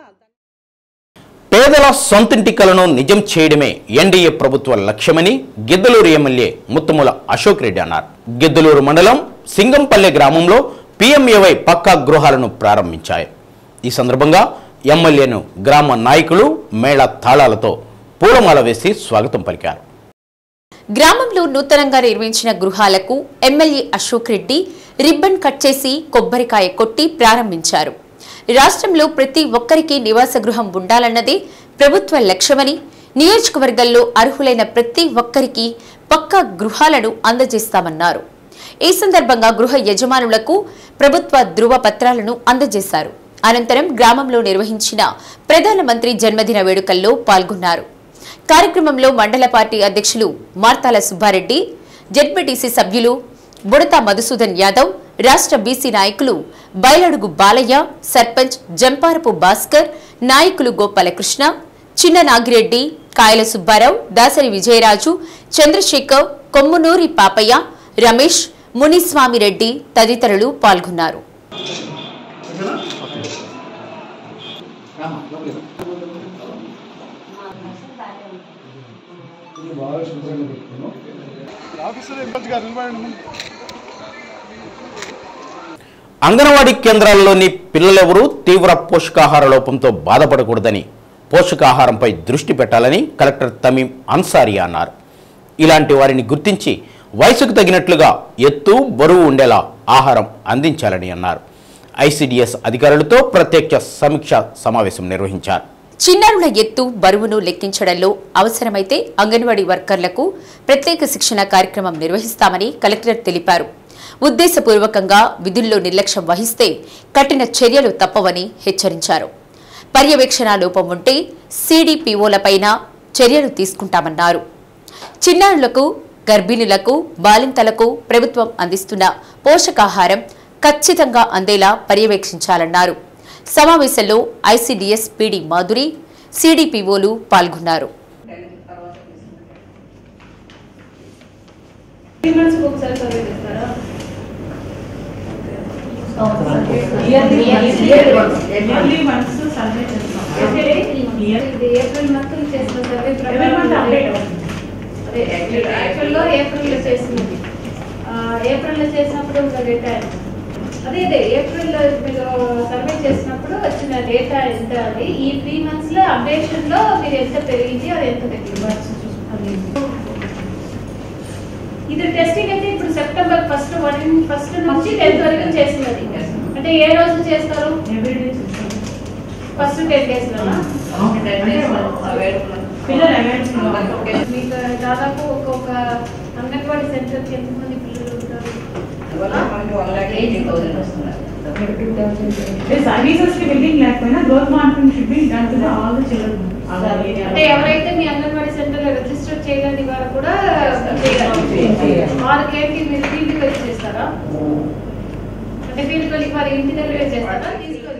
పేదల సొంతింటి కలను నిజం చేయడమే ఎన్డీఏ ప్రభుత్వ లక్ష్యమని గిద్దలూరు ఎమ్మెల్యే ముత్తుముల అశోక్ రెడ్డి అన్నారు గిద్దలూరు మండలం సింగంపల్లె గ్రామంలో పీఎంఏవై పక్కా గృహాలను ప్రారంభించాయి ఈ సందర్భంగా ఎమ్మెల్యేను గ్రామ నాయకులు మేళ తాళాలతో పూలమాల వేసి స్వాగతం పలికారు గ్రామంలో నూతనంగా నిర్మించిన గృహాలకు MLA Ashok Reddy ribbon cut చేసి కొబ్బరికాయ కొట్టి ప్రారంభించారు రాష్ట్రంలో ప్రతి ఒక్కరికి నివాస గృహం ఉండాలన్నదే ప్రభుత్వ లక్ష్యమని నియోజకవర్గంలో అర్హులైన ప్రతి ఒక్కరికి పక్కా గృహాలను అందజేస్తామన్నారు ఈ సందర్భంగా గృహ యజమానులకు ప్రభుత్వ ధృవ పత్రాలను అందజేశారు అనంతరం గ్రామంలో నిర్వహించిన ప్రధానమంత్రి జన్మదిన వేడుకల్లో పాల్గొన్నారు కార్యక్రమంలో మండల పార్టీ అధ్యక్షులు మార్తాల సుబ్బారెడ్డి జెడ్పీటీసీ సభ్యులు బుడత మధుసూదన్ యాదవ్ రాష్ట్ర బీసీ నాయకులు బయలడుగు బాలయ్య సర్పంచ్ జంపారపు భాస్కర్ నాయకులు గోపాలకృష్ణ చిన్న నాగిరెడ్డి కాయల సుబ్బారావు దాసరి విజయరాజు చంద్రశేఖర్ కొమ్మునూరి పాపయ్య రమేష్ మునిస్వామిరెడ్డి తదితరులు పాల్గొన్నారు అంగన్వాడీ కేంద్రాల్లోని పిల్లలెవరూ తీవ్ర పోషకాహార లోపంతో బాధపడకూడదని పోషకాహారంపై దృష్టి పెట్టాలని కలెక్టర్ తమీం అన్సారీ అన్నారు ఇలాంటి వారిని గుర్తించి వయసుకు తగినట్లుగా ఎత్తు బరువు ఉండేలా ఆహారం అందించాలని అన్నారు ఐసిడిఎస్ అధికారులతో ప్రత్యక్ష సమీక్ష సమావేశం నిర్వహించారు చిన్నారుల ఎత్తు బరువును లెక్కించడంలో అవసరమైతే అంగన్వాడీ వర్కర్లకు ప్రత్యేక శిక్షణ కార్యక్రమం నిర్వహిస్తామని కలెక్టర్ తెలిపారు ఉద్దేశపూర్వకంగా విధుల్లో నిర్లక్ష్యం వహిస్తే కఠిన చర్యలు తప్పవని హెచ్చరించారు పర్యవేక్షణ లోపం ఉంటే సీడీపీఓలపైన చర్యలు తీసుకుంటామన్నారు చిన్నారులకు గర్భిణులకు బాలింతలకు ప్రభుత్వం అందిస్తున్న పోషకాహారం ఖచ్చితంగా అందేలా పర్యవేక్షించాలన్నారు సమావేశంలో ఐసీడీఎస్ పీడీ మాధురి సీడీపీఓలు పాల్గొన్నారు ఒకసారి సర్వే చేస్తారా ఇయర్లీ వన్స్ సర్వే చేస్తాం ఇది ఏప్రిల్ మంత్ చేసిన సర్వే Every month update అవుతుంది. అదే ఏప్రిల్లో ఏప్రిల్లో చేసినది ఆ, ఏప్రిల్లో చేసినప్పుడు ఉన్న డేటా అదే అదే ఏప్రిల్లో మీరు సర్వే చేసినప్పుడు వచ్చిన డేటా ఎంత అది ఈ త్రీ మంత్స్ లో అప్డేషన్ లో మీరు ఎంత పెరిగింది అది ఎంత తగ్గింది ఇది టెస్టింగ్ అయితే ఇప్పుడు సెప్టెంబర్ ఫస్ట్ వన్ ఫస్ట్ నుంచి టెన్త్ వరకు చేసినది అంటే ఏ రోజు చేస్తారు ఫస్ట్ టెన్ డేస్ లోనా పిల్లలు అవైలబుల్ మీకు దాదాపు ఒక్కొక్క అంగన్వాడీ సెంటర్ కి ఎంతమంది పిల్లలు ఉంటారు సర్వీసెస్ కి బిల్డింగ్ లేకపోయినా growth marketing should be done to all the children అంటే ఎవరైతే మీ అంగన్వాడీ సెంటర్ లో రిజిస్టర్ చేయలేని వారు కూడా వారికి ఏంటి మీరు ఫీల్డ్ వెళ్ళి చేస్తారా అంటే ఫీల్డ్ వెళ్ళి వారి ఇంటి దగ్గర చేస్తారా తీసుకొని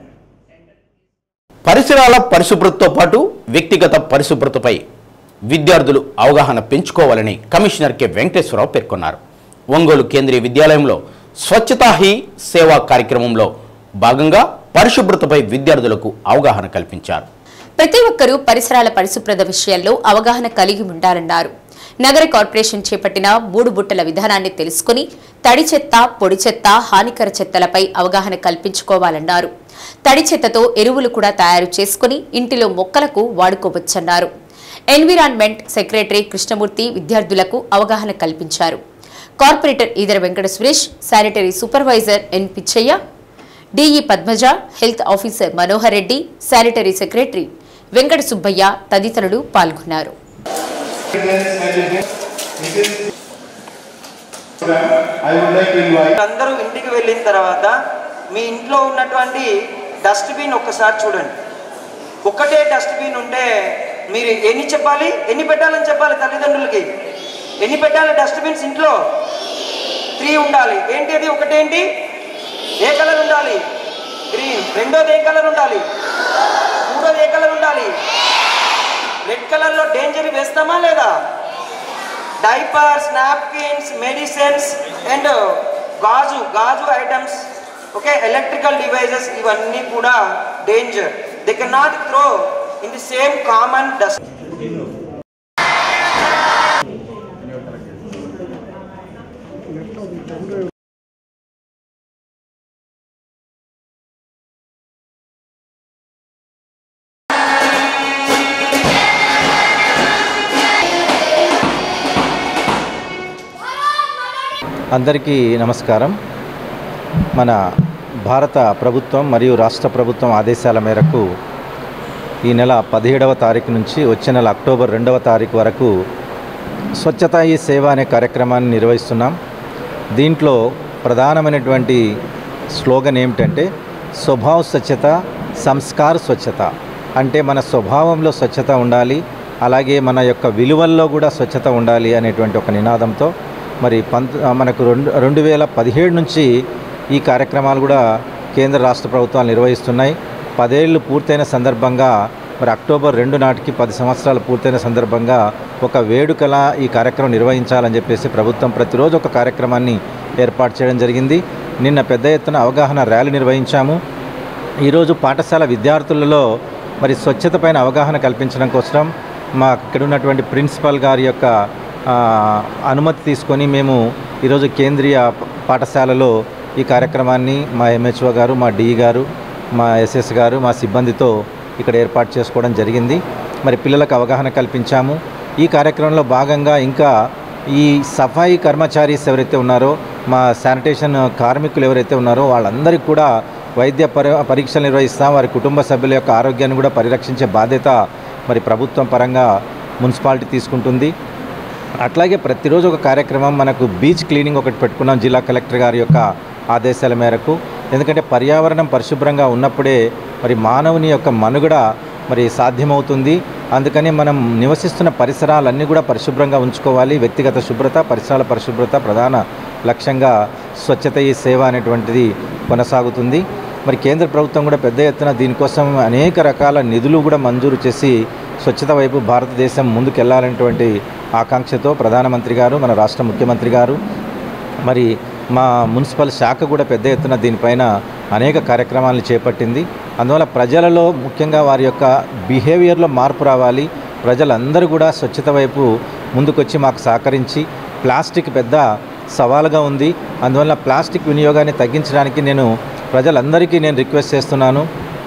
పరిసరాల పరిశుభ్రతతో పాటు వ్యక్తిగత పరిశుభ్రతపై విద్యార్థులు అవగాహన పెంచుకోవాలని కమిషనర్ కె వెంకటేశ్వరరావు పేర్కొన్నారు ఒంగోలు కేంద్రీయ విద్యాలయంలో స్వచ్ఛతా హీ సేవా కార్యక్రమంలో భాగంగా పరిశుభ్రతపై విద్యార్థులకు అవగాహన కల్పించారు ప్రతి ఒక్కరూ పరిసరాల పరిశుభ్రత విషయాల్లో అవగాహన కలిగి ఉండాలన్నారు నగర కార్పొరేషన్ చేపట్టిన మూడు బుట్టల విధానాన్ని తెలుసుకుని తడి చెత్త పొడి చెత్త హానికర చెత్తలపై అవగాహన కల్పించుకోవాలన్నారు తడి చెత్తతో ఎరువులు కూడా తయారు చేసుకుని ఇంటిలో మొక్కలకు వాడుకోవచ్చన్నారు ఎన్విరాన్మెంట్ సెక్రటరీ కృష్ణమూర్తి విద్యార్థులకు అవగాహన కల్పించారు corporator Edara Venkata Suresh sanitary supervisor N Pichaiah DE Padmaja health officer Manohar Reddy sanitary secretary Venkata Subbaiah తదితరులు పాల్గొన్నారు అందరూ ఇంటికి వెళ్ళిన తర్వాత మీ ఇంట్లో ఉన్నటువంటి డస్ట్బిన్ ఒక్కసారి చూడండి ఒక్కటే డస్ట్బిన్ ఉంటే మీరు ఎన్ని చెప్పాలి ఎన్ని పెట్టాలని చెప్పాలి తల్లిదండ్రులకి ఎన్ని పెట్టాలి డస్ట్బిన్స్ ఇంట్లో త్రీ ఉండాలి ఏంటి అది ఒకటేంటి ఏ కలర్ ఉండాలి గ్రీన్ రెండోది ఏ కలర్ ఉండాలి మూడోది ఏ కలర్ ఉండాలి రెడ్ కలర్లో డేంజర్ వేస్తామా లేదా డైపర్స్ నాప్కిన్స్ మెడిసిన్స్ అండ్ గాజు గాజు ఐటమ్స్ ఓకే ఎలక్ట్రికల్ డివైజెస్ ఇవన్నీ కూడా danger they can not throw in the same common dust అందరికీ నమస్కారం మన భారత ప్రభుత్వం మరియు రాష్ట్ర ప్రభుత్వం ఆదేశాల మేరకు ఈ నెల పదిహేడవ తారీఖు నుంచి వచ్చే నెల అక్టోబర్ రెండవ తారీఖు వరకు స్వచ్ఛతా ఈ సేవ అనే కార్యక్రమాన్ని నిర్వహిస్తున్నాం దీంట్లో ప్రధానమైనటువంటి స్లోగన్ ఏమిటంటే స్వభావ స్వచ్ఛత సంస్కార స్వచ్ఛత అంటే మన స్వభావంలో స్వచ్ఛత ఉండాలి అలాగే మన యొక్క విలువల్లో కూడా స్వచ్ఛత ఉండాలి అనేటువంటి ఒక నినాదంతో మరి పంత మనకు రెండు రెండు వేల పదిహేడు నుంచి ఈ కార్యక్రమాలు కూడా కేంద్ర రాష్ట్ర ప్రభుత్వాలు నిర్వహిస్తున్నాయి పదేళ్ళు పూర్తయిన సందర్భంగా మరి అక్టోబర్ రెండు నాటికి పది సంవత్సరాలు పూర్తయిన సందర్భంగా ఒక వేడుకలా ఈ కార్యక్రమం నిర్వహించాలని చెప్పేసి ప్రభుత్వం ప్రతిరోజు ఒక కార్యక్రమాన్ని ఏర్పాటు చేయడం జరిగింది నిన్న పెద్ద ఎత్తున అవగాహన ర్యాలీ నిర్వహించాము ఈరోజు పాఠశాల విద్యార్థులలో మరి స్వచ్ఛత పైన అవగాహన కల్పించడం కోసం మా ఇక్కడ ఉన్నటువంటి ప్రిన్సిపల్ గారి యొక్క ఆ, అనుమతి తీసుకొని మేము ఈరోజు కేంద్రీయ పాఠశాలలో ఈ కార్యక్రమాన్ని మా ఎంహెచ్ఓ గారు మా డిఈ గారు మా ఎస్ఎస్ గారు మా సిబ్బందితో ఇక్కడ ఏర్పాటు చేసుకోవడం జరిగింది మరి పిల్లలకు అవగాహన కల్పించాము ఈ కార్యక్రమంలో భాగంగా ఇంకా ఈ సఫాయి కర్మచారీస్ ఎవరైతే ఉన్నారో మా శానిటేషన్ కార్మికులు ఎవరైతే ఉన్నారో వాళ్ళందరికీ కూడా వైద్య పరి పరీక్షలు నిర్వహిస్తాం వారి కుటుంబ సభ్యుల యొక్క ఆరోగ్యాన్ని కూడా పరిరక్షించే బాధ్యత మరి ప్రభుత్వం పరంగా మున్సిపాలిటీ తీసుకుంటుంది అట్లాగే ప్రతిరోజు ఒక కార్యక్రమం మనకు బీచ్ క్లీనింగ్ ఒకటి పెట్టుకున్నాం జిల్లా కలెక్టర్ గారి యొక్క ఆదేశాల మేరకు ఎందుకంటే పర్యావరణం పరిశుభ్రంగా ఉన్నప్పుడే మరి మానవుని యొక్క మనుగడ మరి సాధ్యమవుతుంది అందుకని మనం నివసిస్తున్న పరిసరాలన్నీ కూడా పరిశుభ్రంగా ఉంచుకోవాలి వ్యక్తిగత శుభ్రత పరిసరాల పరిశుభ్రత ప్రధాన లక్ష్యంగా స్వచ్ఛత ఈ సేవ అనేటువంటిది కొనసాగుతుంది మరి కేంద్ర ప్రభుత్వం కూడా పెద్ద ఎత్తున దీనికోసం అనేక రకాల నిధులు కూడా మంజూరు చేసి స్వచ్ఛత వైపు భారతదేశం ముందుకెళ్లాలనేటువంటి ఆకాంక్షతో ప్రధానమంత్రి గారు మన రాష్ట్ర ముఖ్యమంత్రి గారు మరి మా మున్సిపల్ శాఖ కూడా పెద్ద ఎత్తున దీనిపైన అనేక కార్యక్రమాలను చేపట్టింది అందువల్ల ప్రజలలో ముఖ్యంగా వారి యొక్క బిహేవియర్లో మార్పు రావాలి ప్రజలందరూ కూడా స్వచ్ఛత వైపు ముందుకొచ్చి మాకు సహకరించి ప్లాస్టిక్ పెద్ద సవాలుగా ఉంది అందువల్ల ప్లాస్టిక్ వినియోగాన్ని తగ్గించడానికి నేను ప్రజలందరికీ నేను రిక్వెస్ట్ చేస్తున్నాను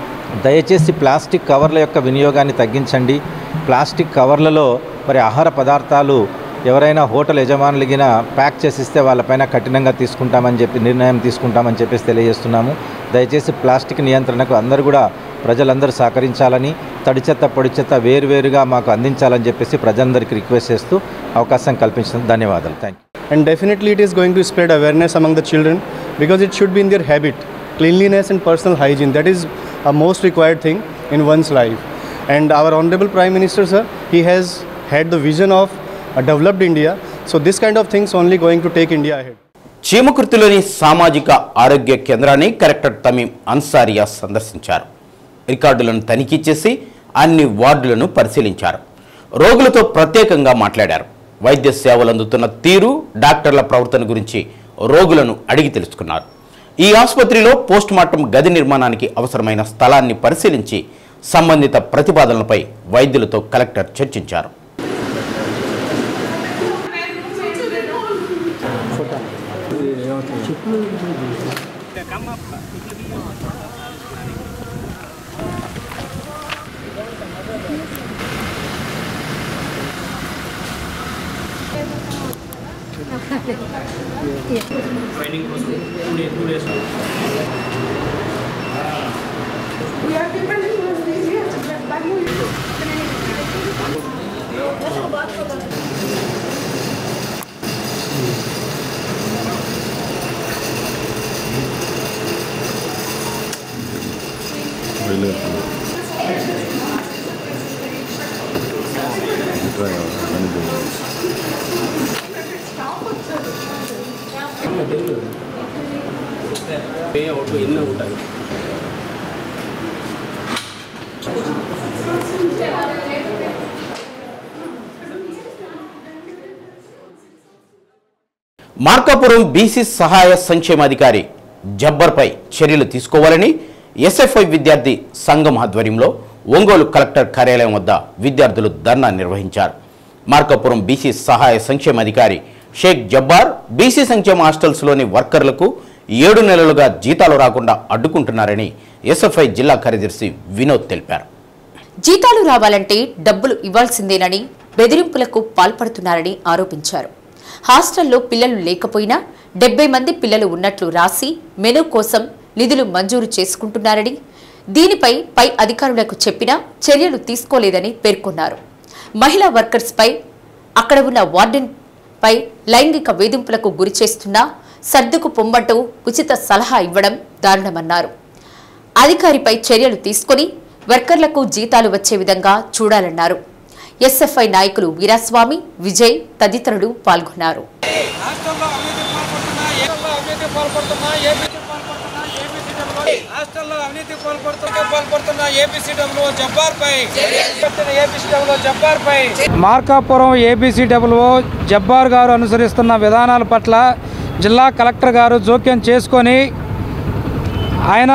దయచేసి ప్లాస్టిక్ కవర్ల యొక్క వినియోగాన్ని తగ్గించండి ప్లాస్టిక్ కవర్లలో మరి ఆహార పదార్థాలు ఎవరైనా హోటల్ యజమానులగిన ప్యాక్ చేసి ఇస్తే వాళ్ళపైన కఠినంగా తీసుకుంటామని చెప్పి నిర్ణయం తీసుకుంటామని చెప్పేసి తెలియజేస్తున్నాము దయచేసి ప్లాస్టిక్ నియంత్రణకు అందరూ కూడా ప్రజలందరూ సహకరించాలని తడి చెత్త పొడి చెత్త వేరువేరుగా మాకు అందించాలని చెప్పేసి ప్రజలందరికీ రిక్వెస్ట్ చేస్తూ అవకాశం కల్పించిన ధన్యవాదాలు thank and definitely it is going to spread awareness among the children because it should be in their habit cleanliness and personal hygiene that is a most required thing in one's life and our honorable prime minister sir he has had the vision of a developed india so this kind of things only going to take india ahead చీమకుర్తిలోని సామాజిక ఆరోగ్య కేంద్రాన్ని కలెక్టర్ తమీం అన్సారియా సందర్శించారు రికార్డులను తనిఖీ చేసి అన్ని వార్డులను పరిశీలించారు రోగులతో ప్రత్యేకంగా మాట్లాడారు వైద్య సేవలు అందుతున్న తీరు డాక్టర్ల ప్రవర్తన గురించి రోగులను అడిగి తెలుసుకున్నారు ఈ ఆసుపత్రిలో పోస్ట్ మార్టం గది నిర్మాణానికి అవసరమైన స్థలాన్ని పరిశీలించి సంబంధిత ప్రతిపాదనలపై వైద్యులతో కలెక్టర్ చర్చించారు ఎన్నో ఉంటాయి మార్కాపురం బీసీ సహాయ సంక్షేమాధికారి జబ్బర్పై చర్యలు తీసుకోవాలని ఎస్ఎఫ్ఐ విద్యార్థి సంఘం ఆధ్వర్యంలో ఒంగోలు కలెక్టర్ కార్యాలయం వద్ద విద్యార్థులు ధర్నా నిర్వహించారు మార్కాపురం బీసీ సహాయ సంక్షేమాధికారి షేక్ జబ్బార్ బీసీ సంక్షేమ హాస్టల్స్లోని వర్కర్లకు ఏడు నెలలుగా జీతాలు రాకుండా అడ్డుకుంటున్నారని ఎస్ఎఫ్ఐ జిల్లా కార్యదర్శి వినోద్ తెలిపారు జీతాలు రావాలంటే డబ్బులు ఇవ్వాల్సిందేనని బెదిరింపులకు పాల్పడుతున్నారని ఆరోపించారు హాస్టల్లో పిల్లలు లేకపోయినా డెబ్బై మంది పిల్లలు ఉన్నట్లు రాసి మెనూ కోసం నిధులు మంజూరు చేసుకుంటున్నారని దీనిపై పై అధికారులకు చెప్పినా చర్యలు తీసుకోలేదని పేర్కొన్నారు మహిళా వర్కర్స్పై అక్కడ ఉన్న వార్డెన్ పై లైంగిక వేధింపులకు గురి చేస్తున్నా సర్దుకు పొమ్మంటూ ఉచిత సలహా ఇవ్వడం దారుణమన్నారు అధికారిపై చర్యలు తీసుకుని వర్కర్లకు జీతాలు వచ్చే విధంగా చూడాలన్నారు ఎస్ఎఫ్ఐ నాయకులు వీరాస్వామి విజయ్ తదితరులు పాల్గొన్నారు హాస్టల్లో అవినీతి పాల్పడుతున్న పాల్పడుతున్న ఏపీసీడబ్ల్యూ జబ్బార్పై ఏపీసీడబ్ల్యూ జబ్బార్పై మార్కాపురం ఏబీసీడబ్ల్యూ జబ్బార్ గారు అనుసరిస్తున్న విధానాల పట్ల జిల్లా కలెక్టర్ గారు జోక్యం చేసుకొని ఆయన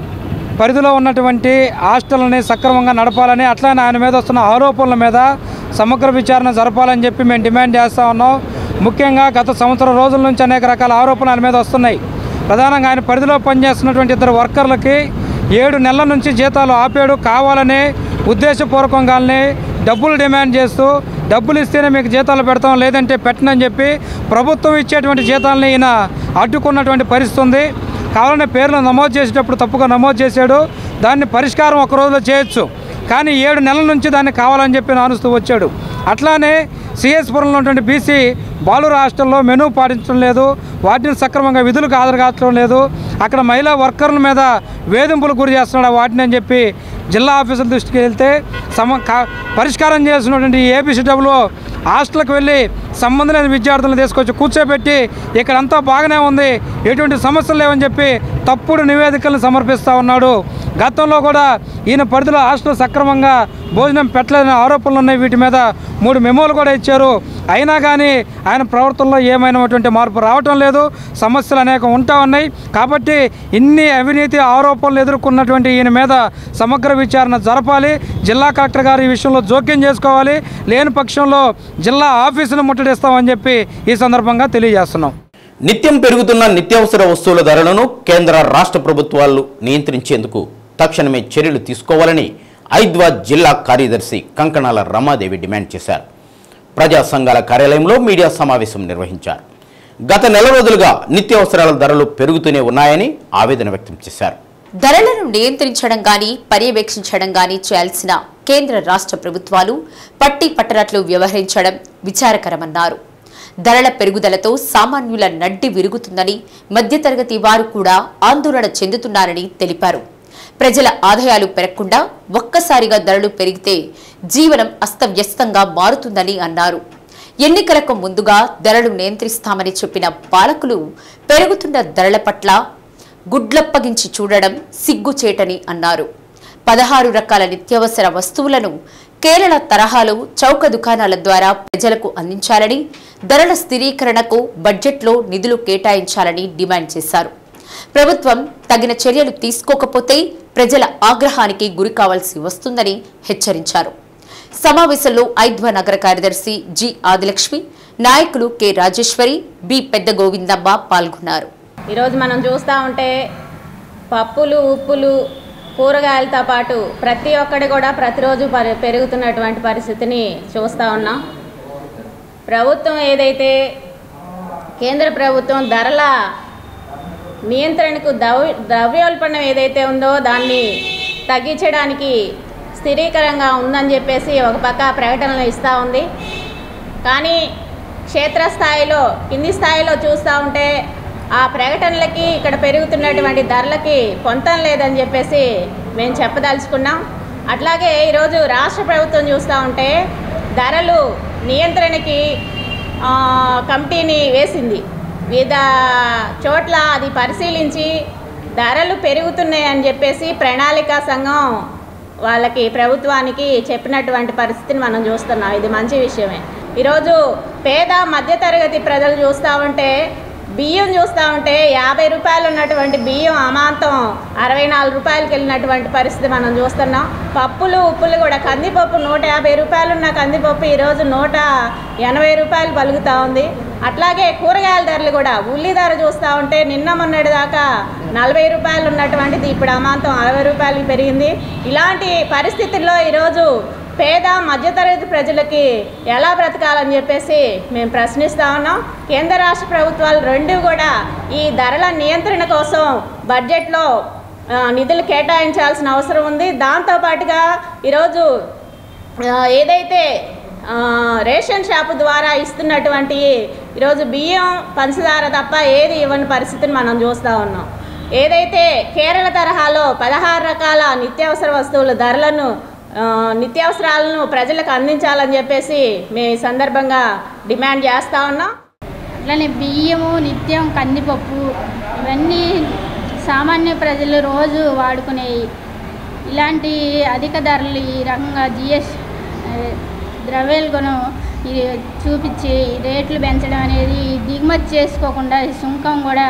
పరిధిలో ఉన్నటువంటి హాస్టల్ని సక్రమంగా నడపాలని అట్లానే ఆయన మీద వస్తున్న ఆరోపణల మీద సమగ్ర విచారణ జరపాలని చెప్పి మేము డిమాండ్ చేస్తూ ఉన్నాం ముఖ్యంగా గత సంవత్సరం రోజుల నుంచి అనేక రకాల ఆరోపణలు ఆయన మీద వస్తున్నాయి ప్రధానంగా ఆయన పరిధిలో పనిచేస్తున్నటువంటి ఇద్దరు వర్కర్లకి ఏడు నెలల నుంచి జీతాలు ఆపాడు కావాలని ఉద్దేశపూర్వకంగానే డబ్బులు డిమాండ్ చేస్తూ డబ్బులు ఇస్తేనే మీకు జీతాలు పెడతాం లేదంటే పెట్టనని చెప్పి ప్రభుత్వం ఇచ్చేటువంటి జీతాలని ఈయన అడ్డుకున్నటువంటి పరిస్థితి ఉంది కావాలనే పేర్లు నమోదు చేసేటప్పుడు తప్పుగా నమోదు చేశాడు దాన్ని పరిష్కారం ఒక రోజులో చేయొచ్చు కానీ ఏడు నెలల నుంచి దాన్ని కావాలని చెప్పి నానుస్తూ వచ్చాడు అట్లానే సిఎస్పురంలో ఉన్నటువంటి బీసీ బాలుర హాస్టల్లో మెనూ పాటించడం లేదు వాటిని సక్రమంగా విధులకు హాజరు కావడం లేదు అక్కడ మహిళా వర్కర్ల మీద వేధింపులు గురి చేస్తున్నాడు వాటిని అని చెప్పి జిల్లా ఆఫీసుల దృష్టికి వెళ్తే సమ కా- పరిష్కారం చేసినటువంటి ఏపీసీడబ్ల్యూ హాస్టల్కి వెళ్ళి సంబంధం లేని విద్యార్థులను తీసుకొచ్చి కూర్చోబెట్టి ఇక్కడంతా బాగానే ఉంది ఎటువంటి సమస్యలు లేవని చెప్పి తప్పుడు నివేదికలను సమర్పిస్తూ ఉన్నాడు గతంలో కూడా ఈయన పరిధిలో హాస్టల్ సక్రమంగా భోజనం పెట్టలేదని ఆరోపణలు ఉన్నాయి వీటి మీద మూడు మెమోలు కూడా ఇచ్చారు అయినా కానీ ఆయన ప్రవర్తనలో ఏమైనటువంటి మార్పు రావటం లేదు సమస్యలు అనేకం ఉంటా ఉన్నాయి కాబట్టి ఇన్ని అవినీతి ఆరోపణలు ఎదుర్కొన్నటువంటి ఈయన మీద సమగ్ర విచారణ జరపాలి జిల్లా కలెక్టర్ గారు ఈ విషయంలో జోక్యం చేసుకోవాలి లేని పక్షంలో జిల్లా ఆఫీసును ముట్టడిస్తామని చెప్పి ఈ సందర్భంగా తెలియజేస్తున్నాం నిత్యం పెరుగుతున్న నిత్యావసర వస్తువుల ధరలను కేంద్ర రాష్ట్ర ప్రభుత్వాలు నియంత్రించేందుకు తక్షణమే చర్యలు తీసుకోవాలని ఐద్వా జిల్లా కార్యదర్శి కంకణాల రమాదేవి డిమాండ్ చేశారు ప్రజా సంఘాల కార్యాలయంలో మీడియా సమావేశం నిర్వహించారు గత నెల రోజులుగా నిత్యావసరాల ధరలు పెరుగుతూనే ఉన్నాయని ఆవేదన వ్యక్తం చేశారు ధరలను నియంత్రించడం గాని పర్యవేక్షించడం గాని చేయాల్సిన కేంద్ర రాష్ట్ర ప్రభుత్వాలు పట్టి పట్టనట్లు వ్యవహరించడం విచారకరమన్నారు ధరల పెరుగుదలతో సామాన్యుల నడ్డి విరుగుతుందని మధ్యతరగతి వారు కూడా ఆందోళన చెందుతున్నారని తెలిపారు ప్రజల ఆదాయాలు పెరగకుండా ఒక్కసారిగా ధరలు పెరిగితే జీవనం అస్తవ్యస్తంగా మారుతుందని అన్నారు ఎన్నికలకు ముందుగా ధరలు నియంత్రిస్తామని చెప్పిన పాలకులు పెరుగుతున్న ధరల పట్ల గుడ్లప్పగించి చూడడం సిగ్గుచేటని అన్నారు పదహారు రకాల నిత్యావసర వస్తువులను కేరళ తరహాలో చౌక దుకాణాల ద్వారా ప్రజలకు అందించాలని ధరల స్థిరీకరణకు బడ్జెట్లో నిధులు కేటాయించాలని డిమాండ్ చేశారు ప్రభుత్వం తగిన చర్యలు తీసుకోకపోతే ప్రజల ఆగ్రహానికి గురి కావాల్సి వస్తుందని హెచ్చరించారు సమావేశంలో ఐద్వ నగర కార్యదర్శి జి ఆదిలక్ష్మి నాయకులు కె రాజేశ్వరి బి పెద్ద గోవిందమ్మ పాల్గొన్నారు ఈరోజు మనం చూస్తూ ఉంటే పప్పులు ఉప్పులు కూరగాయలతో పాటు ప్రతి ఒక్కటి కూడా ప్రతిరోజు పరి పెరుగుతున్నటువంటి పరిస్థితిని చూస్తూ ఉన్నాం ప్రభుత్వం ఏదైతే కేంద్ర ప్రభుత్వం ధరల నియంత్రణకు ద్రవ ద్రవ్యోల్బణం ఏదైతే ఉందో దాన్ని తగ్గించడానికి స్థిరీకరంగా ఉందని చెప్పేసి ఒక పక్క ప్రకటనలు ఇస్తూ ఉంది కానీ క్షేత్రస్థాయిలో కింది స్థాయిలో చూస్తూ ఉంటే ఆ ప్రకటనలకి ఇక్కడ పెరుగుతున్నటువంటి ధరలకి పొంతం లేదని చెప్పేసి మేము చెప్పదలుచుకున్నాం అట్లాగే ఈరోజు రాష్ట్ర ప్రభుత్వం చూస్తూ ఉంటే ధరలు నియంత్రణకి ఆ, కమిటీని వేసింది వివిధ చోట్ల అది పరిశీలించి ధరలు పెరుగుతున్నాయి అని చెప్పేసి ప్రణాళికా సంఘం వాళ్ళకి ప్రభుత్వానికి చెప్పినటువంటి పరిస్థితిని మనం చూస్తున్నాం ఇది మంచి విషయమే ఈరోజు పేద మధ్యతరగతి ప్రజలు చూస్తూ ఉంటే బియ్యం చూస్తూ ఉంటే యాభై రూపాయలు ఉన్నటువంటి బియ్యం అమాంతం అరవై నాలుగు రూపాయలకి వెళ్ళినటువంటి పరిస్థితి మనం చూస్తున్నాం పప్పులు ఉప్పులు కూడా కందిపప్పు నూట యాభై రూపాయలు ఉన్న కందిపప్పు ఈరోజు నూట ఎనభై రూపాయలు పలుకుతూ ఉంది అట్లాగే కూరగాయల ధరలు కూడా ఉల్లి ధర చూస్తూ ఉంటే నిన్న మొన్నటి దాకా నలభై రూపాయలు ఉన్నటువంటిది ఇప్పుడు అమాంతం అరవై రూపాయలకి పెరిగింది ఇలాంటి పరిస్థితుల్లో ఈరోజు పేద మధ్యతరగతి ప్రజలకి ఎలా బ్రతకాలని చెప్పేసి మేము ప్రశ్నిస్తా ఉన్నాం కేంద్ర రాష్ట్ర ప్రభుత్వాలు రెండు కూడా ఈ ధరల నియంత్రణ కోసం బడ్జెట్లో ఆ, నిధులు కేటాయించాల్సిన అవసరం ఉంది దాంతోపాటుగా ఈరోజు ఆ, ఏదైతే ఆ, రేషన్ షాపు ద్వారా ఇస్తున్నటువంటి ఈరోజు బియ్యం పంచదార తప్ప ఏది ఇవ్వని పరిస్థితిని మనం చూస్తూ ఉన్నాం ఏదైతే కేరళ తరహాలో పదహారు రకాల నిత్యావసర వస్తువుల ధరలను ఆ, నిత్యావసరాలను ప్రజలకు అందించాలని చెప్పేసి మేము ఈ సందర్భంగా డిమాండ్ చేస్తూ ఉన్నాం అట్లనే బియ్యము నిత్యం కందిపప్పు ఇవన్నీ సామాన్య ప్రజలు రోజు వాడుకునేవి ఇలాంటి అధిక ధరలు ఈ రకంగా జిఎస్ ద్రవ్యోల్బణం ఇది చూపించి రేట్లు పెంచడం అనేది దిగుమతి చేసుకోకుండా ఈ సుంకం కూడా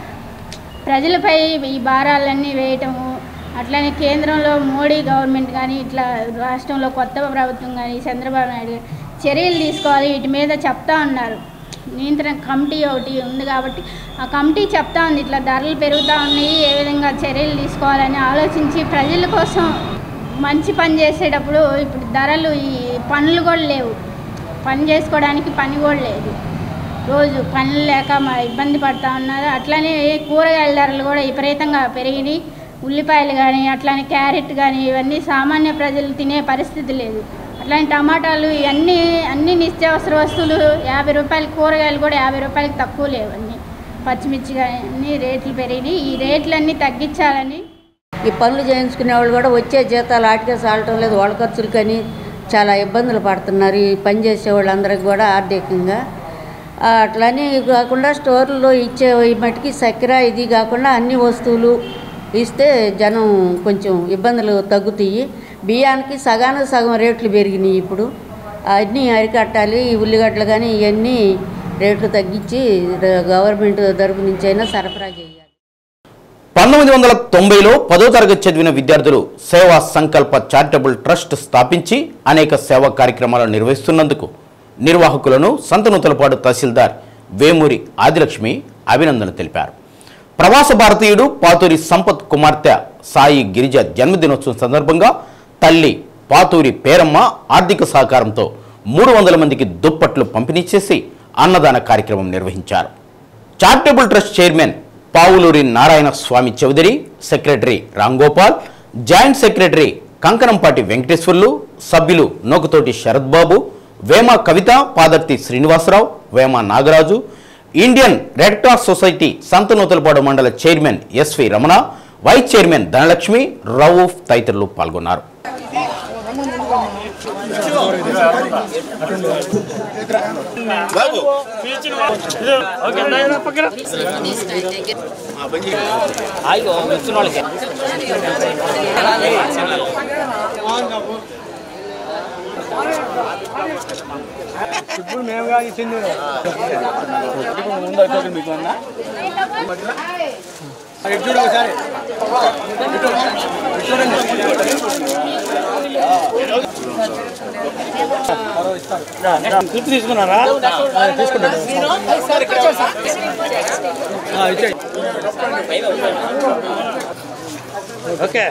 ప్రజలపై ఈ భారాలన్నీ వేయటము అట్లనే కేంద్రంలో మోడీ గవర్నమెంట్ కానీ ఇట్లా రాష్ట్రంలో కొత్త ప్రభుత్వం కానీ చంద్రబాబు నాయుడు గాని చర్యలు తీసుకోవాలి వీటి మీద చెప్తా ఉన్నారు నియంత్రణ కమిటీ ఒకటి ఉంది కాబట్టి ఆ కమిటీ చెప్తా ఉంది ఇట్లా ధరలు పెరుగుతూ ఉన్నాయి ఏ విధంగా చర్యలు తీసుకోవాలని ఆలోచించి ప్రజల కోసం మంచి పని చేసేటప్పుడు ఇప్పుడు ధరలు ఈ పనులు కూడా లేవు పని చేసుకోవడానికి పని కూడా లేదు రోజు పనులు లేక మా ఇబ్బంది పడుతూ ఉన్నారు అట్లనే కూరగాయల ధరలు కూడా విపరీతంగా పెరిగినాయి ఉల్లిపాయలు కానీ అట్లానే క్యారెట్ కానీ ఇవన్నీ సామాన్య ప్రజలు తినే పరిస్థితి లేదు అట్లానే టమాటాలు ఇవన్నీ అన్ని నిత్యావసర వస్తువులు యాభై రూపాయల కూరగాయలు కూడా యాభై రూపాయలకి తక్కువ లేవు అన్నీ పచ్చిమిర్చి కానీ అన్ని రేట్లు పెరిగినాయి ఈ రేట్లన్నీ తగ్గించాలని ఈ పనులు చేయించుకునే వాళ్ళు కూడా వచ్చే జీతాలు ఆటికే సాలటం లేదు వాళ్ళ ఖర్చులకని చాలా ఇబ్బందులు పడుతున్నారు ఈ పని చేసే వాళ్ళందరికీ కూడా ఆర్థికంగా ఆ, అట్లని కాకుండా స్టోర్లో ఇచ్చే ఈ మట్టుకి చక్కెర ఇది కాకుండా అన్ని వస్తువులు ఇస్తే జనం కొంచెం ఇబ్బందులు తగ్గుతాయి బియ్యానికి సగానికి సగం రేట్లు పెరిగినాయి ఇప్పుడు అన్నీ అరికట్టాలి ఈ ఉల్లిగడ్డలు కానీ ఇవన్నీ రేట్లు తగ్గించి గవర్నమెంట్ తరపు నుంచి అయినా సరఫరా చేయాలి పంతొమ్మిది వందల తొంభైలో పదో తరగతి చదివిన విద్యార్థులు సేవా సంకల్ప చారిటబుల్ ట్రస్ట్ స్థాపించి అనేక సేవా కార్యక్రమాలు నిర్వహిస్తున్నందుకు నిర్వాహకులను సంతనూతలపాడు తహసీల్దార్ వేమూరి ఆదిలక్ష్మి అభినందన తెలిపారు ప్రవాస భారతీయుడు పాతూరి సంపత్ కుమార్తె సాయి గిరిజ జన్మదినోత్సవం సందర్భంగా తల్లి పాతూరి పేరమ్మ ఆర్థిక సహకారంతో మూడు వందల మందికి దుప్పట్లు పంపిణీ చేసి అన్నదాన కార్యక్రమం నిర్వహించారు charitable trust chairman Pavuluri Narayana Swamy Chowdary secretary Ramgopal joint secretary Kankanampati Venkateswarlu సభ్యులు Nokutoti Sarath Babu Vema Kavitha Padarthi Srinivasarao Vema Nagaraju Indian Red Cross Society Santhanuthalapadu మండల chairman SV Ramana vice chairman Dhanalakshmi Rauf తదితరులు పాల్గొన్నారు ఇప్పుడు మేము కాదు ఇచ్చింది ఇప్పుడు ముందు అయిపోతుంది మీకు అన్న అది ఇటు చూడు ఒకసారి ఇటు. ఇటు చూడండి గుర్తు తీసుకున్నారా తీసుకుంటాను ఇచ్చేయి ఓకే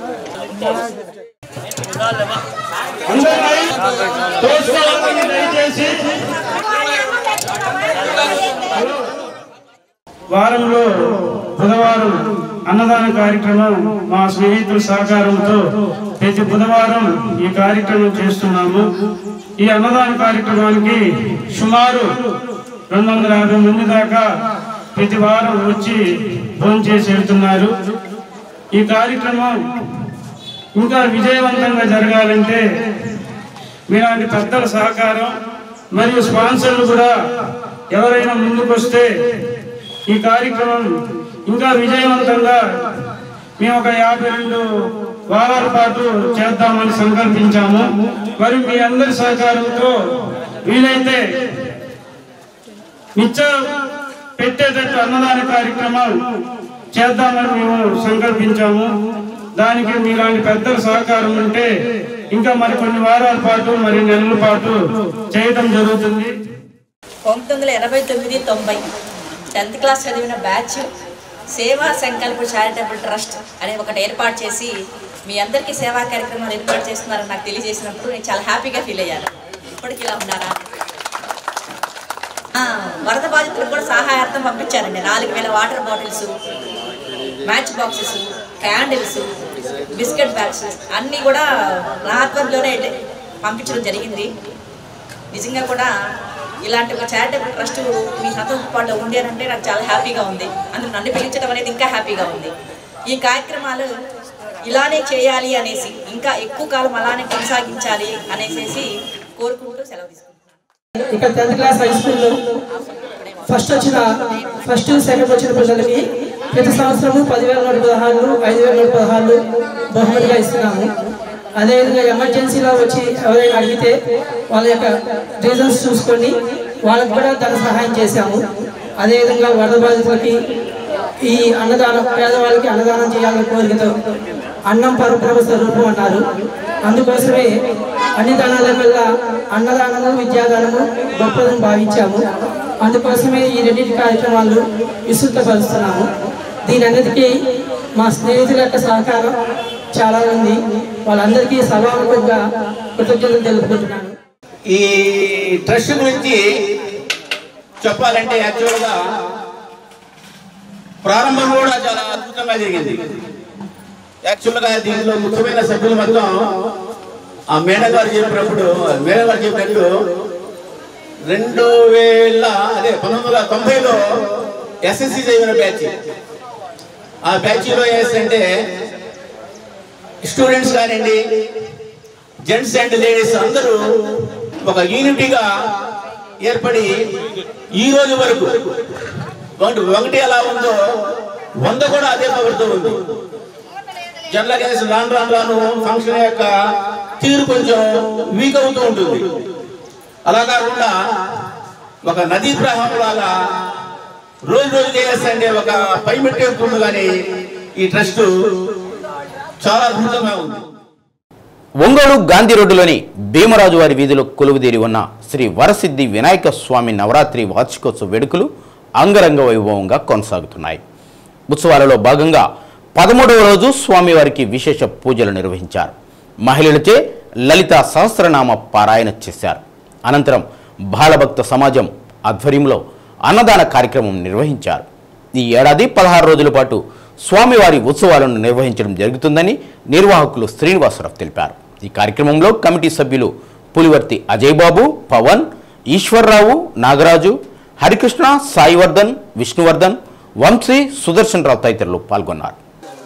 వారంలో బుధవారం అన్నదాన కార్యక్రమం మా స్నేహితుల సహకారంతో ప్రతి బుధవారం ఈ కార్యక్రమం చేస్తున్నాము ఈ అన్నదాన కార్యక్రమానికి సుమారు రెండు వందల యాభై మంది దాకా ప్రతి వారం వచ్చి భోజనం చేసి వెళ్తున్నారు ఈ కార్యక్రమం ఇంకా విజయవంతంగా జరగాలంటే మీలాంటి పెద్దల సహకారం మరియు స్పాన్సర్లు కూడా ఎవరైనా ముందుకొస్తే ఈ కార్యక్రమం ఇంకా విజయవంతంగా మేము ఒక యాభై రెండు వారాల పాటు చేద్దామని సంకల్పించాము మరి మీ అందరి సహకారంతో వీలైతే నిత్యం పెట్టేటట్టు అన్నదాన కార్యక్రమం చేద్దామని మేము సంకల్పించాము దానికి మీలాంటి పెద్దల సహకారం ఉంటే ఇంకా మరి కొన్ని వారాల పాటు మరి నెలల పాటు చేయడం జరుగుతుంది పంతొమ్మిది వందల ఎనభై తొమ్మిది తొంభై టెన్త్ క్లాస్ చదివిన బ్యాచ్ సేవా సంకల్ప చారిటబుల్ ట్రస్ట్ అనే ఒకటి ఏర్పాటు చేసి మీ అందరికీ సేవా కార్యక్రమాలు ఏర్పాటు చేస్తున్నారని నాకు తెలియజేసినప్పుడు నేను చాలా హ్యాపీగా ఫీల్ అయ్యాను ఇప్పటికి ఇలా ఉన్నారా ఆ, వరద బాధితులకు కూడా సహాయార్థం పంపించారండి నాలుగు వేల water bottles match boxes candles biscuit bags అన్నీ కూడా నా ఆధ్వర్యంలోనే పంపించడం జరిగింది నిజంగా కూడా ఇలాంటి ఒక చారిటబుల్ ట్రస్ట్ మీ హతంపాడులో ఉండేనంటే నాకు చాలా హ్యాపీగా ఉంది అందులో నన్ను పిలిచడం అనేది ఇంకా హ్యాపీగా ఉంది ఈ కార్యక్రమాలు ఇలానే చేయాలి అనేసి ఇంకా ఎక్కువ కాలం అలానే కొనసాగించాలి అనేసి కోరుకుంటూ సెలవు తీసుకుంటాను ఇక్కడ టెన్త్ క్లాస్ హై స్కూల్లో ఫస్ట్ వచ్చిన ఫస్ట్ సెకండ్ వచ్చిన పిల్లలకి ప్రతి సంవత్సరము పదివేల నూట పదహారు ఐదు వేల నూట పదహారు బహుమతిగా ఇస్తున్నాము అదేవిధంగా ఎమర్జెన్సీలో వచ్చి ఎవరైనా అడిగితే వాళ్ళ యొక్క రీజన్స్ చూసుకొని వాళ్ళకి కూడా ధన సహాయం చేశాము అదేవిధంగా వరద బాధితులకి ఈ అన్నదానం పేదవాళ్ళకి అన్నదానం చేయాలని కోరికతో అన్నం పరబ్రహ్మ స్వరూపం అన్నారు అందుకోసమే అన్ని దానాల వల్ల అన్నదానము విద్యాదానము గొప్పదని భావించాము అందుకోసమే ఈ రెండింటి కార్యక్రమాలు విస్తృతపరుస్తున్నాము దీని అన్నిటికీ మా స్నేహితుల యొక్క సహకారం చాలా ఉంది వాళ్ళందరికీ సభాముఖంగా కృతజ్ఞతలు తెలుపుకుంటున్నాను ఈ ట్రస్ట్ గురించి చెప్పాలంటే యాక్చువల్గా ప్రారంభం కూడా చాలా అద్భుతంగా జరిగింది యాక్చువల్గా దీంట్లో ముఖ్యమైన సభ్యులు మొత్తం ఆ మేడం గారు చెప్పినప్పుడు మేడం గారు చెప్పినట్టు రెండు వేల అదే పంతొమ్మిది వందల తొంభైలో ఎస్ఎస్సి చదివిన బ్యాచ్ ఆ బ్యాచ్లో ఏంటంటే స్టూడెంట్స్ కానివ్వండి జెంట్స్ అండ్ లేడీస్ అందరూ ఒక యూనిటీగా ఏర్పడి ఈ రోజు వరకు ఒకటి ఒకటి ఎలా ఉందో వంద కూడా అదే పవర్తో ఉంది జనరల్ కేసు రాను రాను రాను ఫంక్షన్ యొక్క తీరు కొంచెం వీక్ అవుతూ ఉంటుంది అలా కాకుండా ఒక నదీ ప్రవాహం లాగా రోజు రోజుకి వేస్తే ఒక పై మెట్టు ఎక్కుతుంది కానీ ఈ ట్రస్ట్ చాలా అద్భుతంగా ఉంది ఒంగోలు గాంధీ రోడ్డులోని భీమరాజు వారి వీధిలో కొలువుదీరి ఉన్న శ్రీ వరసిద్ధి వినాయక స్వామి నవరాత్రి వార్షికోత్సవ వేడుకలు అంగరంగ వైభవంగా కొనసాగుతున్నాయి ఉత్సవాలలో భాగంగా పదమూడవ రోజు స్వామివారికి విశేష పూజలు నిర్వహించారు మహిళలచే లలిత సహస్రనామ పారాయణ చేశారు అనంతరం బాలభక్త సమాజం ఆధ్వర్యంలో అన్నదాన కార్యక్రమం నిర్వహించారు ఈ ఏడాది పదహారు రోజుల పాటు స్వామివారి ఉత్సవాలను నిర్వహించడం జరుగుతుందని నిర్వాహకులు శ్రీనివాసరావు తెలిపారు ఈ కార్యక్రమంలో కమిటీ సభ్యులు పులివర్తి అజయ్ బాబు పవన్ ఈశ్వర్రావు నాగరాజు హరికృష్ణ సాయివర్ధన్ విష్ణువర్ధన్ వంశీ సుదర్శన్ రావు తదితరులు పాల్గొన్నారు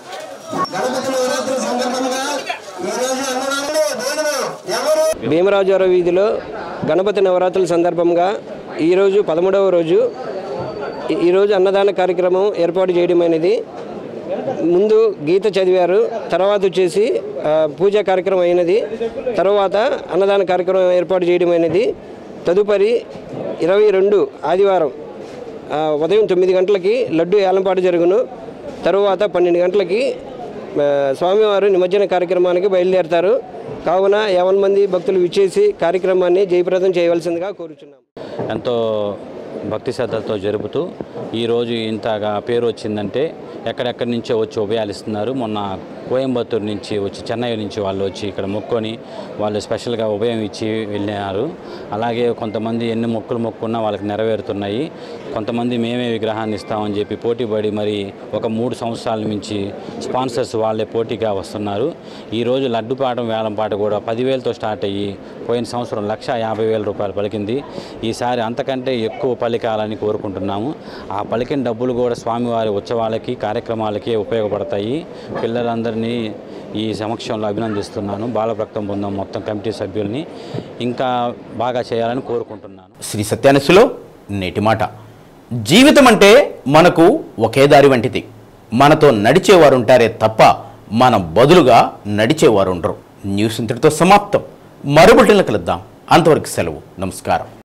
భీమరాజువారి వీధిలో గణపతి నవరాత్రుల సందర్భంగా ఈరోజు పదమూడవ రోజు ఈ- ఈరోజు అన్నదాన కార్యక్రమం ఏర్పాటు చేయడం అనేది ముందు గీత చదివారు తర్వాత వచ్చేసి ఆ, పూజా కార్యక్రమం అయినది తర్వాత అన్నదాన కార్యక్రమం ఏర్పాటు చేయడం అనేది తదుపరి ఇరవై రెండు ఆదివారం ఆ, ఉదయం తొమ్మిది గంటలకి లడ్డు ఏలంపాటు జరుగును తరువాత పన్నెండు గంటలకి ఆ, స్వామివారు నిమజ్జన కార్యక్రమానికి బయలుదేరతారు కావున యావన్ మంది భక్తులు విచ్చేసి కార్యక్రమాన్ని జయప్రదం చేయవలసిందిగా కోరుచున్నాం ఎంతో భక్తి శ్రద్ధలతో జరుపుతూ ఈరోజు ఇంతగా పేరు వచ్చిందంటే ఎక్కడెక్కడి నుంచో వచ్చి ఉభయాలు ఇస్తున్నారు మొన్న కోయంబత్తూరు నుంచి వచ్చి చెన్నై నుంచి వాళ్ళు వచ్చి ఇక్కడ మొక్కొని వాళ్ళు స్పెషల్గా ఉభయం ఇచ్చి వెళ్ళినారు అలాగే కొంతమంది ఎన్ని మొక్కులు మొక్కున్నా వాళ్ళకి నెరవేరుతున్నాయి కొంతమంది మేమే విగ్రహాన్ని ఇస్తామని చెప్పి పోటీపడి మరి ఒక మూడు సంవత్సరాల నుంచి స్పాన్సర్స్ వాళ్ళే పోటీగా వస్తున్నారు ఈరోజు లడ్డుపాటం వేలంపాట కూడా పదివేలతో స్టార్ట్ అయ్యి పోయిన సంవత్సరం లక్ష యాభై వేల రూపాయలు పలికింది ఈసారి అంతకంటే ఎక్కువ పలికాలని కోరుకుంటున్నాము ఆ పలికిన డబ్బులు కూడా స్వామివారి ఉత్సవాలకి కార్యక్రమాలకి ఉపయోగపడతాయి పిల్లలందరినీ ఈ సమక్షంలో అభినందిస్తున్నాను బాలభక్తం బృందం మొత్తం కమిటీ సభ్యుల్ని ఇంకా బాగా చేయాలని కోరుకుంటున్నాను శ్రీ సత్యానసులో నేటి మాట జీవితం అంటే మనకు ఒకే దారి వంటిది మనతో నడిచేవారు ఉంటారే తప్ప మన బదులుగా నడిచేవారు ఉండరు న్యూస్ ఇంతటితో సమాప్తం మరొకటిని కలుద్దాం అంతవరకు సెలవు నమస్కారం